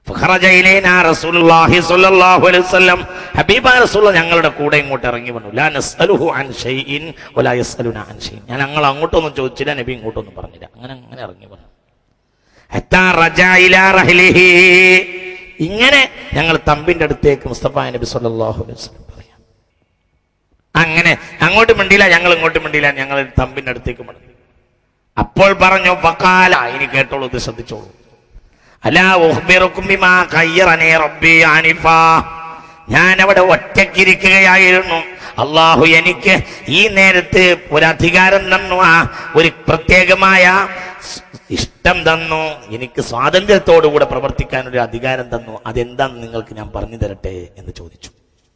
ഫഖറജ ഇലൈനാ റസൂലുള്ളാഹി സ്വല്ലല്ലാഹു അലൈഹി വസല്ലം ഹബീബായ റസൂൽ ഞങ്ങളുടെ കൂടെ ഇങ്ങോട്ട് ഇറങ്ങി വന്നു ലാ നസ്അലുഹു അൻ ഷൈഇൻ വലാ യസ്അലുനാ അൻ ഷൈഇൻ ഞാൻ ഞങ്ങൾ അങ്ങോട്ടൊന്നും ചോദിച്ചില്ല നബി ഇങ്ങോട്ടൊന്നും പറഞ്ഞില്ല അങ്ങനെ അങ്ങനെ ഇറങ്ങി വന്നു ഹത്താ റജാ ഇലാ റഹ്ലിഹി ഇങ്ങനെ ഞങ്ങൾ തമ്പിന്റെ അടുത്തേക്ക് മുസ്തഫ നബി സല്ലല്ലാഹു അലൈഹി വസല്ലം പറയാം അങ്ങനെ അങ്ങോട്ട് മിണ്ടിയില്ല ഞങ്ങൾ ഇങ്ങോട്ട് മിണ്ടിയില്ല ഞങ്ങൾ തമ്പിന്റെ അടുത്തേക്ക് മടങ്ങി അപ്പോൾ പറഞ്ഞു ഫഖാല ഇനി കേട്ടോളൂ ഇത് ശ്രദ്ധിച്ചോളൂ അലാ ഉഖ്ബിറുക്കും ബിമാ ഖയ്യറനി റബ്ബി ആനിഫാ ഞാൻ അവിടെ ഒറ്റക്കിരിക്കുകയായിരുന്നു അള്ളാഹു എനിക്ക് ഈ നേരത്ത് ഒരു അധികാരം തന്നു ആ ഒരു പ്രത്യേകമായ സ് ഇഷ്ടം തന്നു എനിക്ക് സ്വാതന്ത്ര്യത്തോടുകൂടെ പ്രവർത്തിക്കാൻ ഒരു അധികാരം തന്നു അതെന്താന്ന് നിങ്ങൾക്ക് ഞാൻ പറഞ്ഞു തരട്ടെ എന്ന് ചോദിച്ചു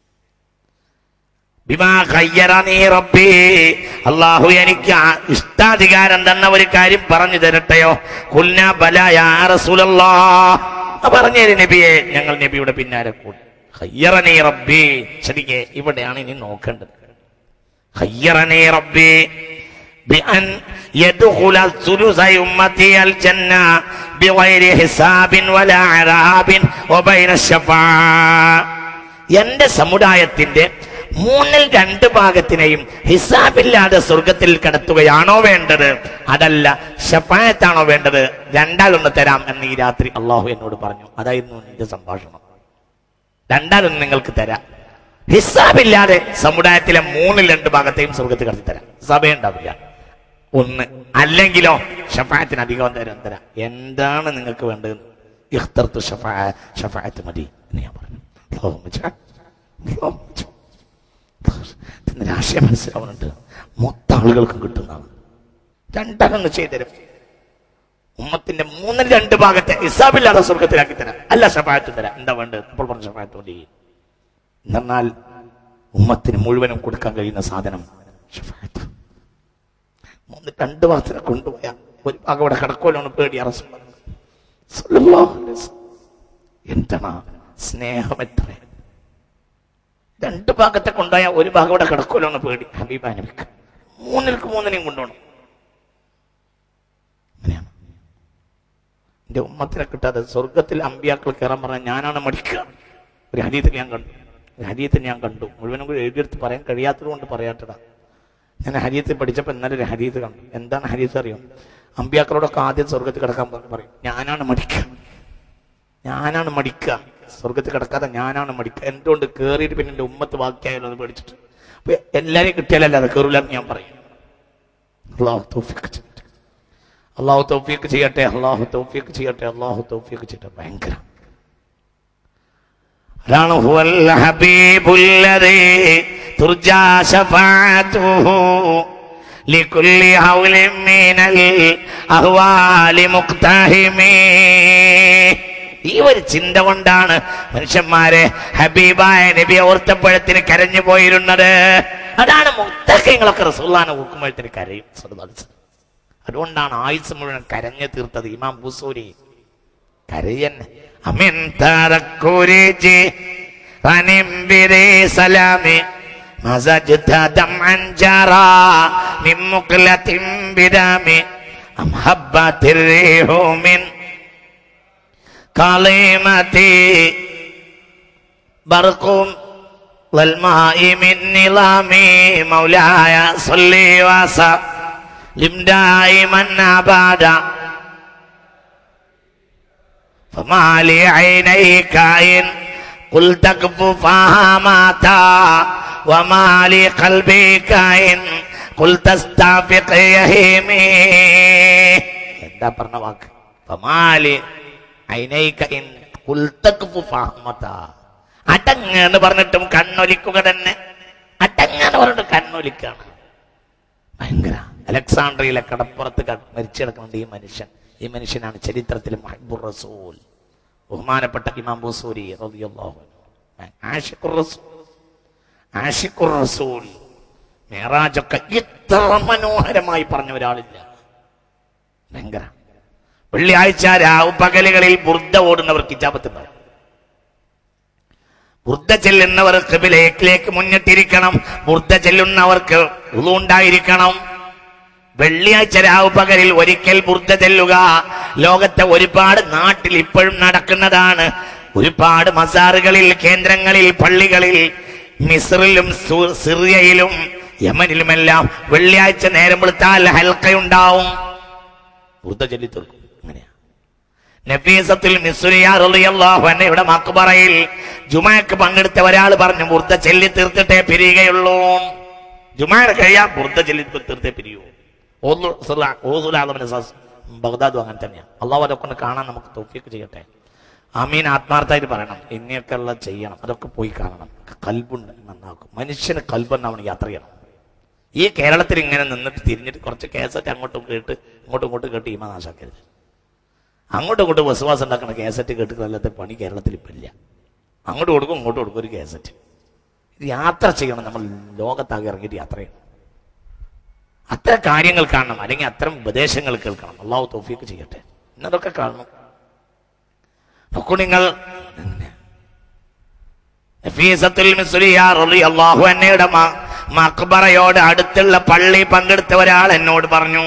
ബിമാ ഖയ്യറനി റബ്ബി അള്ളാഹു എനിക്ക് ആ ഇഷ്ടാധികാരം തന്ന ഒരു കാര്യം പറഞ്ഞു തരട്ടെയോ കുൽന ബല യാ റസൂലല്ലാഹ് പറഞ്ഞു തരും നബിയെ ഞങ്ങൾ നബിയുടെ പിന്നാലെ കൂടി ഖയ്യറനി റബ്ബി ശരിക്കെ ഇവിടെയാണ് ഇനി നോക്കേണ്ടത് ഖയ്യറനി റബ്ബി بأن يدخل الثلث أمتي الجنة بغير حساب ولا عذاب وبين الشفاعة എന്റെ സമുദായത്തിന്റെ മൂന്നിൽ രണ്ട് ഭാഗത്തിനെയും ഹിസാബില്ലാതെ സ്വർഗത്തിൽ കടത്തുകയാണോ വേണ്ടത് അതല്ല ഷഫായത്താണോ വേണ്ടത് രണ്ടാലൊന്ന് തരാം എന്ന് ഈ രാത്രി അള്ളാഹു എന്നോട് പറഞ്ഞു അതായിരുന്നു എന്റെ സംഭാഷണം രണ്ടാലൊന്ന് നിങ്ങൾക്ക് തരാം ഹിസാബില്ലാതെ സമുദായത്തിലെ മൂന്നിൽ രണ്ട് ഭാഗത്തെയും സ്വർഗത്തിൽ കടത്തി തരാം സഭ ഉണ്ടാവില്ല ഒന്ന് അല്ലെങ്കിലോ ഷഫായത്തിന് അധികം തരാം തരാം എന്താണ് നിങ്ങൾക്ക് വേണ്ടത് ഇഖ്തർത്ത് ഷഫാ ഷഫായത്ത് മതി എന്ന് ഞാൻ പറഞ്ഞു അല്ലാഹു മജാ. അല്ലാഹു മജാ. ഇതിന്റെ രാഷ്ട്രീയം മനസ്സിലാവുന്നുണ്ട് മൊത്തം ആളുകൾക്കും കിട്ടുന്നതാണ് രണ്ടെണ്ണം ചെയ്തുതരും ഉമ്മത്തിന്റെ മൂന്നിൽ രണ്ട് ഭാഗത്തെ ഇസാബില്ലാതെ സ്വർഗത്തിലാക്കി തരാം അല്ല ഷഫായത്ത് തരാം എന്താ വേണ്ടത് അപ്പോൾ പറഞ്ഞ ഷഫായത്ത് മതി എന്നാൽ ഉമ്മത്തിന് മുഴുവനും കൊടുക്കാൻ കഴിയുന്ന സാധനം ഷഫായത്ത് മൂന്ന് രണ്ട് ഭാഗത്തിനെ കൊണ്ടുപോയ ഒരു ഭാഗം ഇവിടെ കിടക്കോലാണ് പേടി അറസ്റ്റ് എന്താണ് സ്നേഹം എത്ര രണ്ട് ഭാഗത്തെ കൊണ്ടുപോയ ഒരു ഭാഗം ഇവിടെ കിടക്കൂലോന്ന് പേടി ഹബീബ നബിക്ക് മൂന്നിൽക്ക് മൂന്നിനെയും കൊണ്ടുപോകണം അങ്ങനെയാണ് എന്റെ ഉമ്മത്തിനെ കിട്ടാതെ സ്വർഗത്തിൽ അമ്പിയാക്കൾ കയറാൻ പറഞ്ഞ ഞാനാണ് മടിക്കുക ഒരു ഹരീത്തിൽ ഞാൻ കണ്ടു ഒരു ഹരീത്തിൽ ഞാൻ കണ്ടു മുഴുവനും കൂടി എഴുതിയെടുത്ത് പറയാൻ കഴിയാത്തത് കൊണ്ട് പറയാത്തതാ ഞാൻ ഹരീത്തിൽ പഠിച്ചപ്പോൾ ഇന്നലെ ഒരു ഹരീത്ത് കണ്ടു എന്താണ് ഹരീത്ത് അറിയോ അമ്പിയാക്കളോടൊക്കെ ആദ്യം സ്വർഗത്തിൽ കിടക്കാൻ പറഞ്ഞു പറയും ഞാനാണ് മടിക്കുക ഞാനാണ് മടിക്കുക സ്വർഗത്തിൽ കിടക്കാതെ ഞാനാണ് മടിക്കുക എന്തുകൊണ്ട് കേറിയിട്ട് പിന്നെ എന്റെ ഉമ്മത്ത് ബാക്കിയായാലോ എന്ന് പേടിച്ചിട്ട് അപ്പൊ എല്ലാരെയും കിട്ടിയാലല്ലാതെ കയറൂല എന്ന് ഞാൻ പറയും അള്ളാഹു തൗഫീഖ് ചെയ്യട്ടെ അള്ളാഹു തൗഫീഖ് ചെയ്യട്ടെ അള്ളാഹു തൗഫീഖ് ചെയ്യട്ടെ അള്ളാഹു തൗഫീഖ് ചെയ്യട്ടെ ഭയങ്കര അതാണ് ഹുവൽ ഹബീബുല്ലദീ തുർജാ ശഫാഅത്തുഹു ലികുല്ലി ഹൗലിൻ മിനൽ അഹ്വാലി മുഖ്തഹിമീ ഈ ഒരു ചിന്ത കൊണ്ടാണ് മനുഷ്യന്മാരെ ഹബീബായ നബി ഓർത്തപ്പഴത്തിന് കരഞ്ഞു പോയിരുന്നത് അതാണ് മുത്തക്കങ്ങളൊക്കെ റസൂള്ളാനെ ഓർക്കുമ്പോഴത്തിന് കരയും സ്വല്ലല്ലാഹു അലൈഹി വസല്ലം. അതുകൊണ്ടാണ് ആയുസ് മുഴുവൻ കരഞ്ഞു തീർത്തത് ഇമാം ബുസൂരി കരയൻ അമിൻ തറക്കുരിജി റനിം ബിരി സലാമി മസജ്ത ദംഅൻ ജറാ മിൻ മുഖ്ലത്തിൻ ബിദാമി അം ഹബ്ബത്തിർ റീഹു മിൻ كلمتي برق والماء من نظامي مولاي صلي وسلم دائما ابدا فما لي عينيك إن قلت تكف فهمتا وما لي قلبك إن قلت استافق يهيمي എന്താ പറഞ്ഞ വാക്ക് ഫമാലി ഐനൈക ഇൻ ഖുൽതക്ഫു ഫഹ്മത അടങ്ങ് എന്ന് പറഞ്ഞിട്ടും കണ്ണൊലിക്കുക തന്നെ അടങ്ങ് എന്ന് പറഞ്ഞിട്ട് കണ്ണൊലിക്കാണ് ഭയങ്കര അലക്സാണ്ട്രിയിലെ കടപ്പുറത്ത് ക- മരിച്ചു കിടക്കുന്നുണ്ട് ഈ മനുഷ്യൻ ഈ മനുഷ്യനാണ് ചരിത്രത്തിൽ മഹബുർ റസൂൽ ബഹുമാനപ്പെട്ട ഇമാം ബുസൂരി റളിയല്ലാഹു അൻഹു. ആഷിഖുർ റസൂൽ ആഷിഖുർ റസൂൽ മേറാജൊക്കെ ഇത്ര മനോഹരമായി പറഞ്ഞ ഒരാളില്ല ഭയങ്കര വെള്ളിയാഴ്ച രാവ് പകലുകളിൽ ബുർദ ഓടുന്നവർക്ക് ഇജാബത്തുണ്ടാവും ബുർദ ചെല്ലുന്നവർ കിബിലേക്ക് മുന്നിട്ടിരിക്കണം ബുർദ ചെല്ലുന്നവർക്ക് ഉളു ഉണ്ടായിരിക്കണം വെള്ളിയാഴ്ച രാവ് പകലിൽ ഒരിക്കൽ ബുർദ ചെല്ലുക ലോകത്തെ ഒരുപാട് നാട്ടിൽ ഇപ്പോഴും നടക്കുന്നതാണ് ഒരുപാട് മസാറുകളിൽ കേന്ദ്രങ്ങളിൽ പള്ളികളിൽ മിസ്റിലും സു- സിറിയയിലും യമനിലുമെല്ലാം വെള്ളിയാഴ്ച നേരം വെളുത്താൽ ഹൽക്കയുണ്ടാവും വൃദ്ധ ചൊല്ലി തീർക്കും അങ്ങനെയാ നഫീസത്തുൽ മിസ്രിയ റളിയല്ലാഹു അൻഹയുടെ മക്ബറയിൽ ജുമാക്ക് പങ്കെടുത്ത ഒരാൾ പറഞ്ഞു ബുർദ ചെല്ലി തീർത്തിട്ടേ പിരിയുകയുള്ളൂ ജുമായുടെ കഴിയാ ബുർദ ചെല്ലി തീർത്തേ പിരിയൂ ഓതു സല- ഓതുൽ ആലമിന്റെ സസ് ബഗ്ദാദും അങ്ങനെ തന്നെയാണ് അള്ളാഹു അതൊക്കെ ഒന്ന് കാണാൻ നമുക്ക് തോഫിയൊക്കെ ചെയ്യട്ടെ ആമീൻ ആത്മാർത്ഥമായിട്ട് പറയണം ഇങ്ങനെയൊക്കെ ഉള്ള ചെയ്യണം അതൊക്കെ പോയി കാണണം കൽബുണ്ട് നന്നാക്കും മനുഷ്യന് കൽബെന്നാവണം യാത്ര ചെയ്യണം ഈ കേരളത്തിൽ ഇങ്ങനെ നിന്നിട്ട് തിരിഞ്ഞിട്ട് കുറച്ച് കേസറ്റ് അങ്ങോട്ടും കേട്ട് ഇങ്ങോട്ടും ഇങ്ങോട്ടും കേട്ട് ഈമ നാശാക്കരുത് അങ്ങോട്ടും ഇങ്ങോട്ടും വിശ്വാസം ഉണ്ടാക്കുന്ന കേസറ്റ് കേട്ട് കൊല്ലത്തെ പണി കേരളത്തിൽ ഇപ്പം ഇല്ല അങ്ങോട്ട് കൊടുക്കും ഇങ്ങോട്ട് കൊടുക്കും ഒരു കേസറ്റ് ഇത് യാത്ര ചെയ്യണം നമ്മൾ ലോകത്താകെ ഇറങ്ങിയിട്ട് യാത്ര ചെയ്യണം അത്തരം കാര്യങ്ങൾ കാണണം അല്ലെങ്കിൽ അത്തരം ഉപദേശങ്ങൾ കേൾക്കണം അള്ളാഹു തോഫിയൊക്കെ ചെയ്യട്ടെ ഇന്നതൊക്കെ കാണണം നോക്കൂ നിങ്ങൾ നഫീസത്തുൽ മിസ്രിയ റളിയല്ലാഹു അൻഹയുടെ മ- മക്ബറയോട് അടുത്തുള്ള പള്ളി പങ്കെടുത്ത ഒരാൾ എന്നോട് പറഞ്ഞു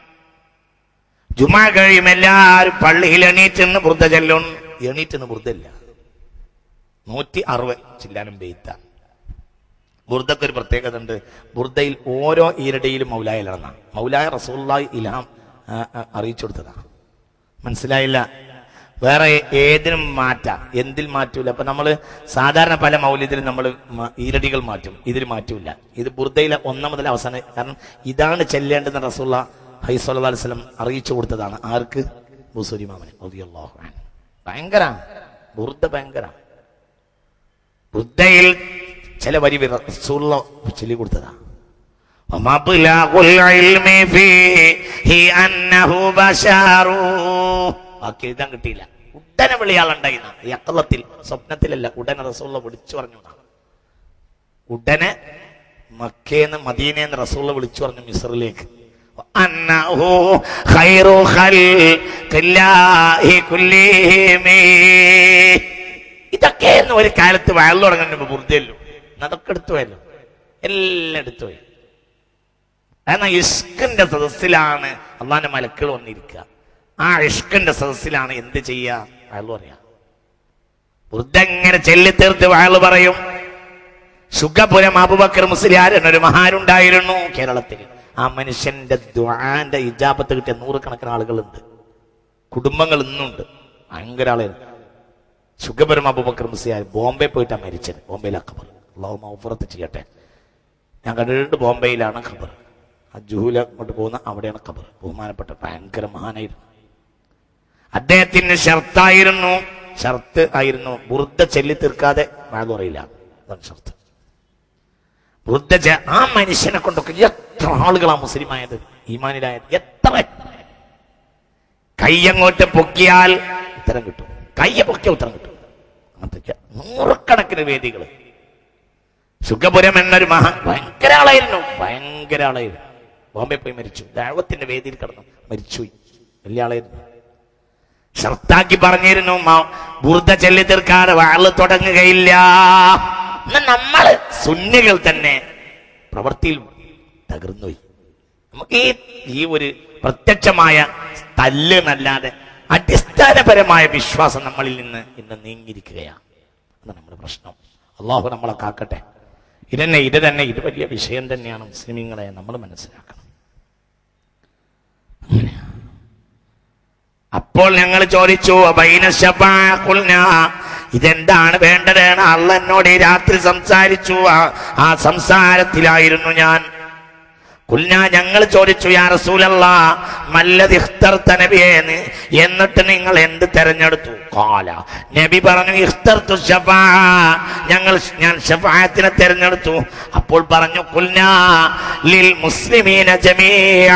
ജുമാ കഴിയും എല്ലാവരും പള്ളിയിൽ എണീറ്റെന്ന് വൃദ്ധ ചെല്ലും എണീറ്റെന്ന് വൃദ്ധയില്ല നൂറ്റി അറുപത് ചില്ലാനും ബെയ്ത്ത ബുർദക്ക് ഒരു പ്രത്യേകത ഉണ്ട് ബുർദയിൽ ഓരോ ഈരടിയിലും മൗലായ ഇലർന്നാണ് മൗലായ റസൂള്ളായി ഇലാം ആ, ആ, അറിയിച്ചു കൊടുത്തതാണ് മനസ്സിലായില്ല വേറെ ഏതിനും മാറ്റാം എന്തിൽ മാറ്റൂല അപ്പൊ നമ്മൾ സാധാരണ പല മൗല്യത്തിലും നമ്മൾ ഈരടികൾ മാറ്റും ഇതിൽ മാറ്റൂല ഇത് ബുർദയിലെ ഒന്നാം മുതൽ അവസാനം കാരണം ഇതാണ് ചെല്ലേണ്ടെന്ന് റസൂള്ള ഹൈസ്വല്ലാ വസ്ലം അറിയിച്ചു കൊടുത്തതാണ് ആർക്ക് ബുസൂരി മാമന് റളിയല്ലാഹു അൻഹു. ഭയങ്കര ബുർദ ഭയങ്കര ബുദ്ധയിൽ ചില വരി റസൂള്ള ചൊല്ലി കൊടുത്തതാ ومبلغ العلم فيه أنه بشر ബാക്കി എഴുതാൻ കിട്ടിയില്ല ഉടനെ വിളിയാളുണ്ടായിരുന്ന ഈ അക്കലത്തിൽ സ്വപ്നത്തിലല്ല ഉടനെ റസൂള്ള വിളിച്ചു പറഞ്ഞു എന്നാണ്. ഉടനെ മക്കേന്ന് മദീനേന്ന് റസൂള്ള വിളിച്ചു പറഞ്ഞു മിസറിലേക്ക് അന്നഹു ഖൈറു ഖൽഖില്ലാഹി കുല്ലിഹിമി. ഇതൊക്കെയായിരുന്നു ഒരു കാലത്ത് വയൽ തുടങ്ങുന്ന ബുർദയല്ലോ അതൊക്കെ എടുത്തു പോയല്ലോ എല്ലാം എടുത്തു പോയി കാരണം ഇഷ്കിന്റെ സദസ്സിലാണ് അള്ളാന്റെ മലക്കൾ വന്നിരിക്കുക ആ ഇഷ്കിന്റെ സദസ്സിലാണ് എന്ത് ചെയ്യുക അയാൾ പറയാ വൃദ്ധങ്ങനെ ചെല്ലിത്തീർത്ത് അയാൾ പറയും സുഖപുരം അബുബക്കർ മുസ്ലിയാർ എന്നൊരു മഹാനുണ്ടായിരുന്നു കേരളത്തിൽ ആ മനുഷ്യന്റെ ദ്വാന്റെ ഇജാബത്ത് കിട്ടിയ നൂറുകണക്കിന് ആളുകളുണ്ട് കുടുംബങ്ങൾ ഇന്നുണ്ട് ഭയങ്കര ആളായിരുന്നു സുഖപുരം അബുബക്കർ മുസ്ലിയാർ ബോംബെ പോയിട്ടാണ് മരിച്ചത് ബോംബെയിലെ ഖബർ അള്ളാഹു മൗഫറത്ത് ചെയ്യട്ടെ ഞാൻ കണ്ടിട്ടുണ്ട് ബോംബെയിലാണ് ഖബർ ആ ജുഹൂല അങ്ങോട്ട് പോകുന്ന അവിടെയാണ് ഖബർ ബഹുമാനപ്പെട്ട ഭയങ്കര മഹാനായിരുന്നു അദ്ദേഹത്തിന് ഷർത്തായിരുന്നു ഷർത്ത് ആയിരുന്നു ബുർദ ചെല്ലി തീർക്കാതെ വാഴ പറയില്ല അതാണ് ഷർത്ത് ബുർദ ചെ- ആ മനുഷ്യനെ കൊണ്ടൊക്കെ എത്ര ആളുകളാ മുസ്ലിമായത് ഈമാനിലായത് എത്ര കൈയങ്ങോട്ട് പൊക്കിയാൽ ഉത്തരം കിട്ടും കയ്യ പൊക്കിയ ഉത്തരം കിട്ടും അങ്ങനത്തെ നൂറുകണക്കിന് വേദികൾ സുഖപുരം എന്നൊരു മഹാ ഭയങ്കര ആളായിരുന്നു ഭയങ്കര ആളായിരുന്നു ബോംബെ പോയി മരിച്ചു ദൈവത്തിന്റെ വേദിയിൽ കിടന്നു മരിച്ചുപോയി വലിയ ആളായിരുന്നു ഷർത്താക്കി പറഞ്ഞിരുന്നു മ- ബുർദ ചെല്ലി തീർക്കാതെ വാള് തുടങ്ങുകയില്ല എന്നാ നമ്മള് സുന്നികൾ തന്നെ പ്രവൃത്തിയിൽ തകർന്നുപോയി നമുക്ക് ഈ ഈ ഒരു പ്രത്യക്ഷമായ തല്ല് എന്നല്ലാതെ അടിസ്ഥാനപരമായ വിശ്വാസം നമ്മളിൽ നിന്ന് ഇന്ന് നീങ്ങിയിരിക്കുകയാണ് അതാണ് നമ്മുടെ പ്രശ്നം അള്ളാഹു നമ്മളെ കാക്കട്ടെ ഇതന്നെ ഇത് തന്നെ ഇത് വലിയ വിഷയം തന്നെയാണ് മുസ്ലിമീങ്ങളെ നമ്മൾ മനസ്സിലാക്കണം അങ്ങനെയാ. അപ്പോൾ ഞങ്ങൾ ചോദിച്ചു "അബൈന ശഫാ ഖുൽനാ?" ഇതെന്താണ് വേണ്ടത് അള്ള എന്നോട് ഈ രാത്രി സംസാരിച്ചു ആ- ആ സംസാരത്തിലായിരുന്നു ഞാൻ കുൽന ഞങ്ങൾ ചോദിച്ചു യാ റസൂലല്ല മല്ലത് ഇഖ്തർത്ത നബിയെ എന്ന്. എന്നിട്ട് നിങ്ങൾ എന്ത് തെരഞ്ഞെടുത്തു കാല നബി പറഞ്ഞു ഇഖ്തർത്തു ഷഫാ ഞങ്ങൾ ഞാൻ ഷഫായത്തിനെ തെരഞ്ഞെടുത്തു അപ്പോൾ പറഞ്ഞു കുൽന ലിൽ മുസ്ലിമീന ജമീഅ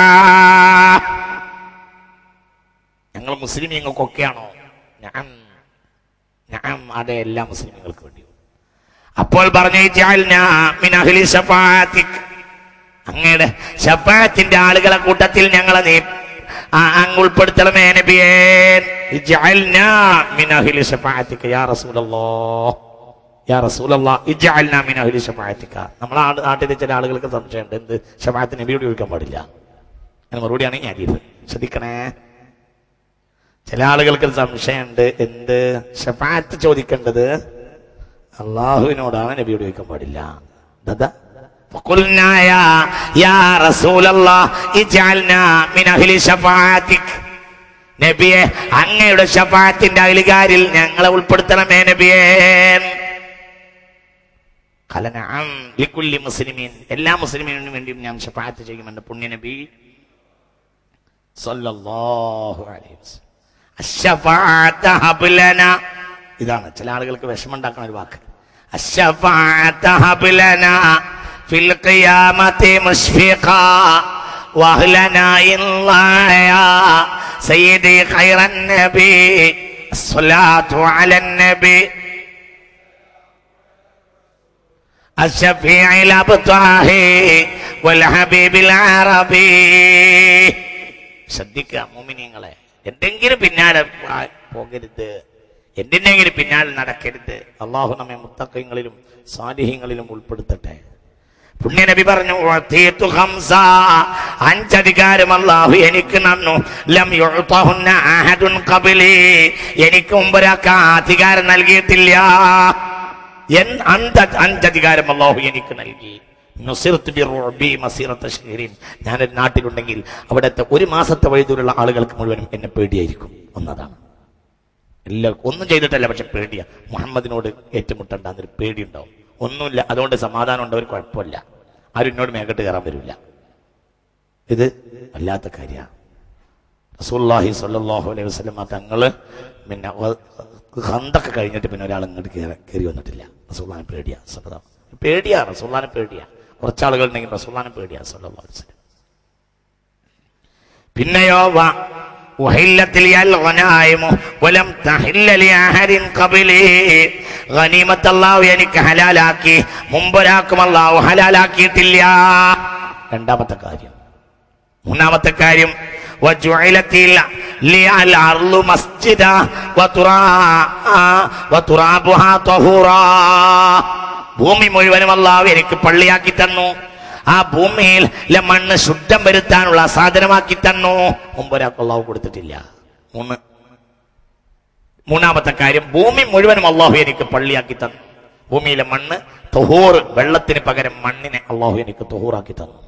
ഞങ്ങൾ മുസ്ലിമീങ്ങൾക്കൊക്കെയാണോ ഞാൻ ഞാൻ അതെ എല്ലാ മുസ്ലിമീങ്ങൾക്ക് വേണ്ടി അപ്പോൾ പറഞ്ഞു "ഇജ്അൽനാ മിൻ അഹ്ലി ശഫാഅത്തിക് അങ്ങയുടെ ഷഫാത്തിന്റെ ആളുകളെ കൂട്ടത്തിൽ ഞങ്ങളെ നീ ആ, അങ്ങ് ഉൾപ്പെടുത്തണമേ നബിയേ ഇജ്അൽനാ മിൻ അഹ്ലി ശഫാഅത്തിക യാ റസൂലല്ലാഹ് യാ റസൂലല്ലാഹ് ഇജ്അൽനാ മിൻ അഹ്ലി ശഫാഅത്തിക നമ്മളെ നാട്- നാട്ടിലെ ചില ആളുകൾക്ക് സംശയമുണ്ട് എന്ത് ഷഫാഅത്ത് നബിയോട് ചോദിക്കാൻ പാടില്ല അതിന് മറുപടിയാണ് ഞാൻ ഇത് ശ്രദ്ധിക്കണേ ചില ആളുകൾക്ക് സംശയമുണ്ട് എന്ത് ഷഫാത്ത് ചോദിക്കേണ്ടത് അള്ളാഹുവിനോടാണ് നബിയോട് ചോദിക്കാൻ പാടില്ല ദാദാ فقلنا يا يا رسول الله اجعلنا من اهل شفاعتك നബിയെ അങ്ങയുടെ ഷഫാത്തിന്റെ അയലുകാരിൽ ഞങ്ങളെ ഉൾപ്പെടുത്തണമേ നബിയേ ഖലനഅം ലിക്കുല്ലി മുസ്ലിമീൻ എല്ലാ മുസ്ലിമീനും വേണ്ടിയും ഞാൻ ഷഫാത്ത് ചെയ്യുമെന്ന് പുണ്യ നബി സല്ലല്ലാഹു അലൈഹി വസല്ലം അശ്ശഫാഅത ഹബ് ലനാ ഇതാണ് ചില ആളുകൾക്ക് വിഷമമുണ്ടാക്കുന്ന ഒരു വാക്ക് അശ്ശഫാഅത ഹബ് ലനാ ഫിൽ ഖിയാമത്തി മുശ്ഫിഖാ വഹ്ലനാ ഇല്ലാ സയ്യിദി ഖൈറൻ നബി الصلاة على النبي الشفيع الأبطاه والحبيب العربي ശ്രദ്ധിക്കുക മോമിനിയങ്ങളെ എന്തെങ്കിലും പിന്നാലെ പോ- പോകരുത് എന്തിനെങ്കിലും പിന്നാലെ നടക്കരുത് അള്ളാഹു നമ്മെ മുത്തക്കങ്ങളിലും സാലിഹ്യങ്ങളിലും ഉൾപ്പെടുത്തട്ടെ പുണ്യനബി പറഞ്ഞു "ഉഅ്തീതു ഖംസ." അഞ്ചധികാരം അള്ളാഹു എനിക്ക് നന്നു ലം യുഅ്തഹുന്ന അഹദുൻ ഖബലി എനിക്ക് മുമ്പൊരാൾക്ക് ആ അധികാരം നൽകിയിട്ടില്ല എൻ- അന്ത അഞ്ചധികാരം അള്ളാഹു എനിക്ക് നൽകി നുസിർത്ത് ബിറുഅബി മസീറത്ത ഷഹരീൻ ഞാനൊരു നാട്ടിലുണ്ടെങ്കിൽ അവിടുത്തെ ഒരു മാസത്തെ വഴിദൂരുള്ള ആളുകൾക്ക് മുഴുവനും എന്നെ പേടിയായിരിക്കും ഒന്നതാണ് എല്ലാവർക്കും ഒന്നും ചെയ്തിട്ടല്ല പക്ഷെ പേടിയാ മുഹമ്മദിനോട് ഏറ്റുമുട്ടണ്ട എന്നൊരു പേടിയുണ്ടാവും ഒന്നുമില്ല അതുകൊണ്ട് സമാധാനം ഉണ്ട് ഒരു കുഴപ്പമില്ല ആരും എന്നോട് മേഘട്ട് കയറാൻ വരില്ല ഇത് വല്ലാത്ത കാര്യമാണ് റസൂല്ലാഹി സല്ലല്ലാഹു അലൈഹി വസല്ലം തങ്ങള് പിന്നെ വ- ഹന്തൊക്കെ കഴിഞ്ഞിട്ട് പിന്നെ ഒരാൾ ഇങ്ങോട്ട് കയറി കയറി വന്നിട്ടില്ല റസൂല്ലാനെ പേടിയാ സമ്മതം പേടിയാ റസൂല്ലാനെ പേടിയാ കുറച്ചാളുകൾ ഉണ്ടെങ്കിൽ റസൂല്ലാനെ പേടിയാ സല്ലല്ലാഹു അലൈഹി വസല്ലം പിന്നെയോ വാ وحلت لي الغنائم ولم تحل لأحد قبلي غنيمة الله എനിക്ക് ഹലാലാക്കി മുമ്പൊരാക്കും അള്ളാഹു ഹലാലാക്കിയിട്ടില്ല രണ്ടാമത്തെ കാര്യം മൂന്നാമത്തെ കാര്യം وجعلت لي الأرض مسجدا وترا- وترابها طهورا ഭൂമി മുഴുവനും അള്ളാഹു എനിക്ക് പള്ളിയാക്കി തന്നു ആ ഭൂമിയിൽ ലെ മണ്ണ് ശുദ്ധം വരുത്താനുള്ള സാധനമാക്കി തന്നു മുമ്പൊരാൾക്ക് അള്ളാഹു കൊടുത്തിട്ടില്ല മൂന്ന് മൂന്നാമത്തെ കാര്യം ഭൂമി മുഴുവനും അള്ളാഹു എനിക്ക് പള്ളിയാക്കി തന്നു ഭൂമിയിലെ മണ്ണ് തൊഹൂർ വെള്ളത്തിന് പകരം മണ്ണിനെ അള്ളാഹു എനിക്ക് തൊഹൂറാക്കി തന്നു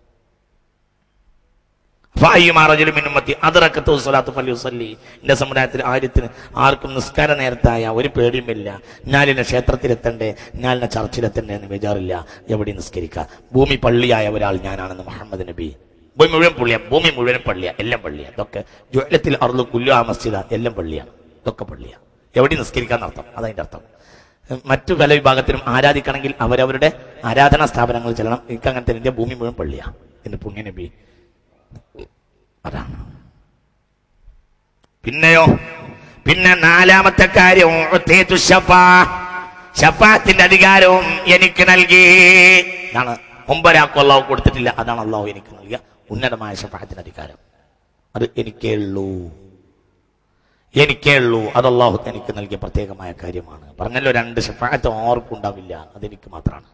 എന്റെ സമുദായത്തിൽ ആര്യത്തിന് ആർക്കും നിസ്കാര നേരത്തായ ഒരു പേടിയുമില്ല ഞാലിനെ ക്ഷേത്രത്തിലെത്തണ്ടേ ഞാലിനെ ചർച്ചിലെത്തണ്ടേ എന്ന് വിചാറില്ല എവിടെ നിസ്കരിക്കുക ഭൂമി പള്ളിയായ ഒരാൾ ഞാനാണെന്ന് മുഹമ്മദ് നബി ഭൂമി മുഴുവൻ പള്ളിയാ ഭൂമി മുഴുവൻ പള്ളിയാ എല്ലാം പള്ളിയാ ഇതൊക്കെ ജ്വലത്തിൽ അറുതു കുല്ലു ആ മസ്ജിദ എല്ലാം പള്ളിയാണ് ഇതൊക്കെ പള്ളിയാ എവിടെ നിസ്കരിക്കാന്ന് അർത്ഥം അതതിന്റെ അർത്ഥം മറ്റു പല വിഭാഗത്തിലും ആരാധിക്കണമെങ്കിൽ അവരവരുടെ ആരാധനാ സ്ഥാപനങ്ങൾ ചെല്ലണം എനിക്ക് അങ്ങനത്തെ എന്റെ ഭൂമി മുഴുവൻ പള്ളിയാ എന്ന് പുണ്യ നബി അതാണ് പിന്നെയോ പിന്നെ നാലാമത്തെ കാര്യം ഉഅ്തീതു ശഫാ. ശഫാത്തിന്റെ അധികാരവും എനിക്ക് നൽകി ഇതാണ് മുമ്പൊരാൾക്കും അള്ളാഹു കൊടുത്തിട്ടില്ല അതാണ് അള്ളാഹു എനിക്ക് നൽകിയ ഉന്നതമായ ഷഫാത്തിന്റെ അധികാരം അത് എനിക്കേ ഉള്ളൂ എനിക്കേ ഉള്ളൂ അത് അള്ളാഹു എനിക്ക് നൽകിയ പ്രത്യേകമായ കാര്യമാണ് പറഞ്ഞല്ലോ രണ്ട് ഷഫാത്ത് ആർക്കും ഉണ്ടാവില്ല അതെനിക്ക് മാത്രമാണ്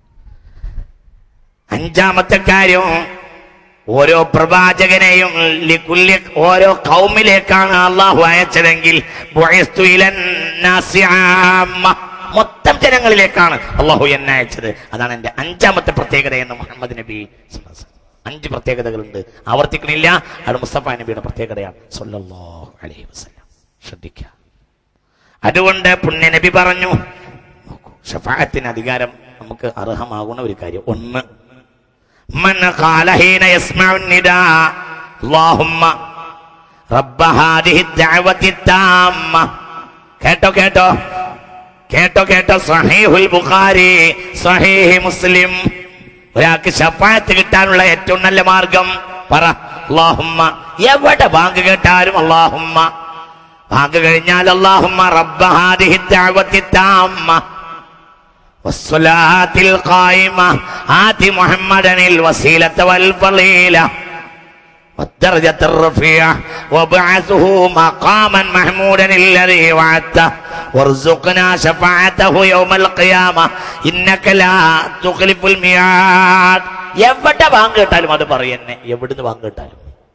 അഞ്ചാമത്തെ കാര്യം ഓരോ പ്രവാചകനെയും ലിക്കുല്ലി ഓരോ കൗമിലേക്കാണ് അള്ളാഹു അയച്ചതെങ്കിൽ ബുഇസ്തു ഇലൻ നാസി ആമ്മ. മൊത്തം ജനങ്ങളിലേക്കാണ് അള്ളാഹു എന്നെ അയച്ചത് അതാണ് എന്റെ അഞ്ചാമത്തെ പ്രത്യേകത എന്ന് മുഹമ്മദ് നബി സ്വല്ലല്ലാഹു അലൈഹി വസല്ലം. അഞ്ച് പ്രത്യേകതകളുണ്ട് ആവർത്തിക്കണില്ല അത് മുസ്തഫ നബിയുടെ പ്രത്യേകതയാണ് സല്ലല്ലാഹു അലൈഹി വസല്ലം ശ്രദ്ധിക്കുക അതുകൊണ്ട് പുണ്യ നബി പറഞ്ഞു നോക്കൂ ഷഫാഅത്തിന് അധികാരം നമുക്ക് അർഹമാകുന്ന ഒരു കാര്യം ഒന്ന് من قال حين يسمع النداء اللهم رب هذه الدعوة التامة കേട്ടോ കേട്ടോ കേട്ടോ കേട്ടോ സഹീഹുൽ ബുഖാരി സഹീഹ് മുസ്ലിം ഒരാൾക്ക് ഷഫായത്ത് കിട്ടാനുള്ള ഏറ്റവും നല്ല മാർഗം പറ അല്ലാഹുമ്മ എവിടെ ബാങ്ക് കേട്ടാലും അല്ലാഹുമ്മ ബാങ്ക് കഴിഞ്ഞാൽ അല്ലാഹുമ്മ റബ്ബ ഹാദിഹി ദഅവത്തി താമ്മ والصلاة القائمة آت محمدا الوسيلة والفضيلة والدرجة الرفيعة وابعثه مقاما محمودا الذي وعدته وارزقنا شفاعته يوم القيامة إنك لا تخلف الميعاد എവിടെ ബാങ്ക് കേട്ടാലും അത് പറയുന്നെ എവിടുന്ന് ബാങ്ക് കേട്ടാലും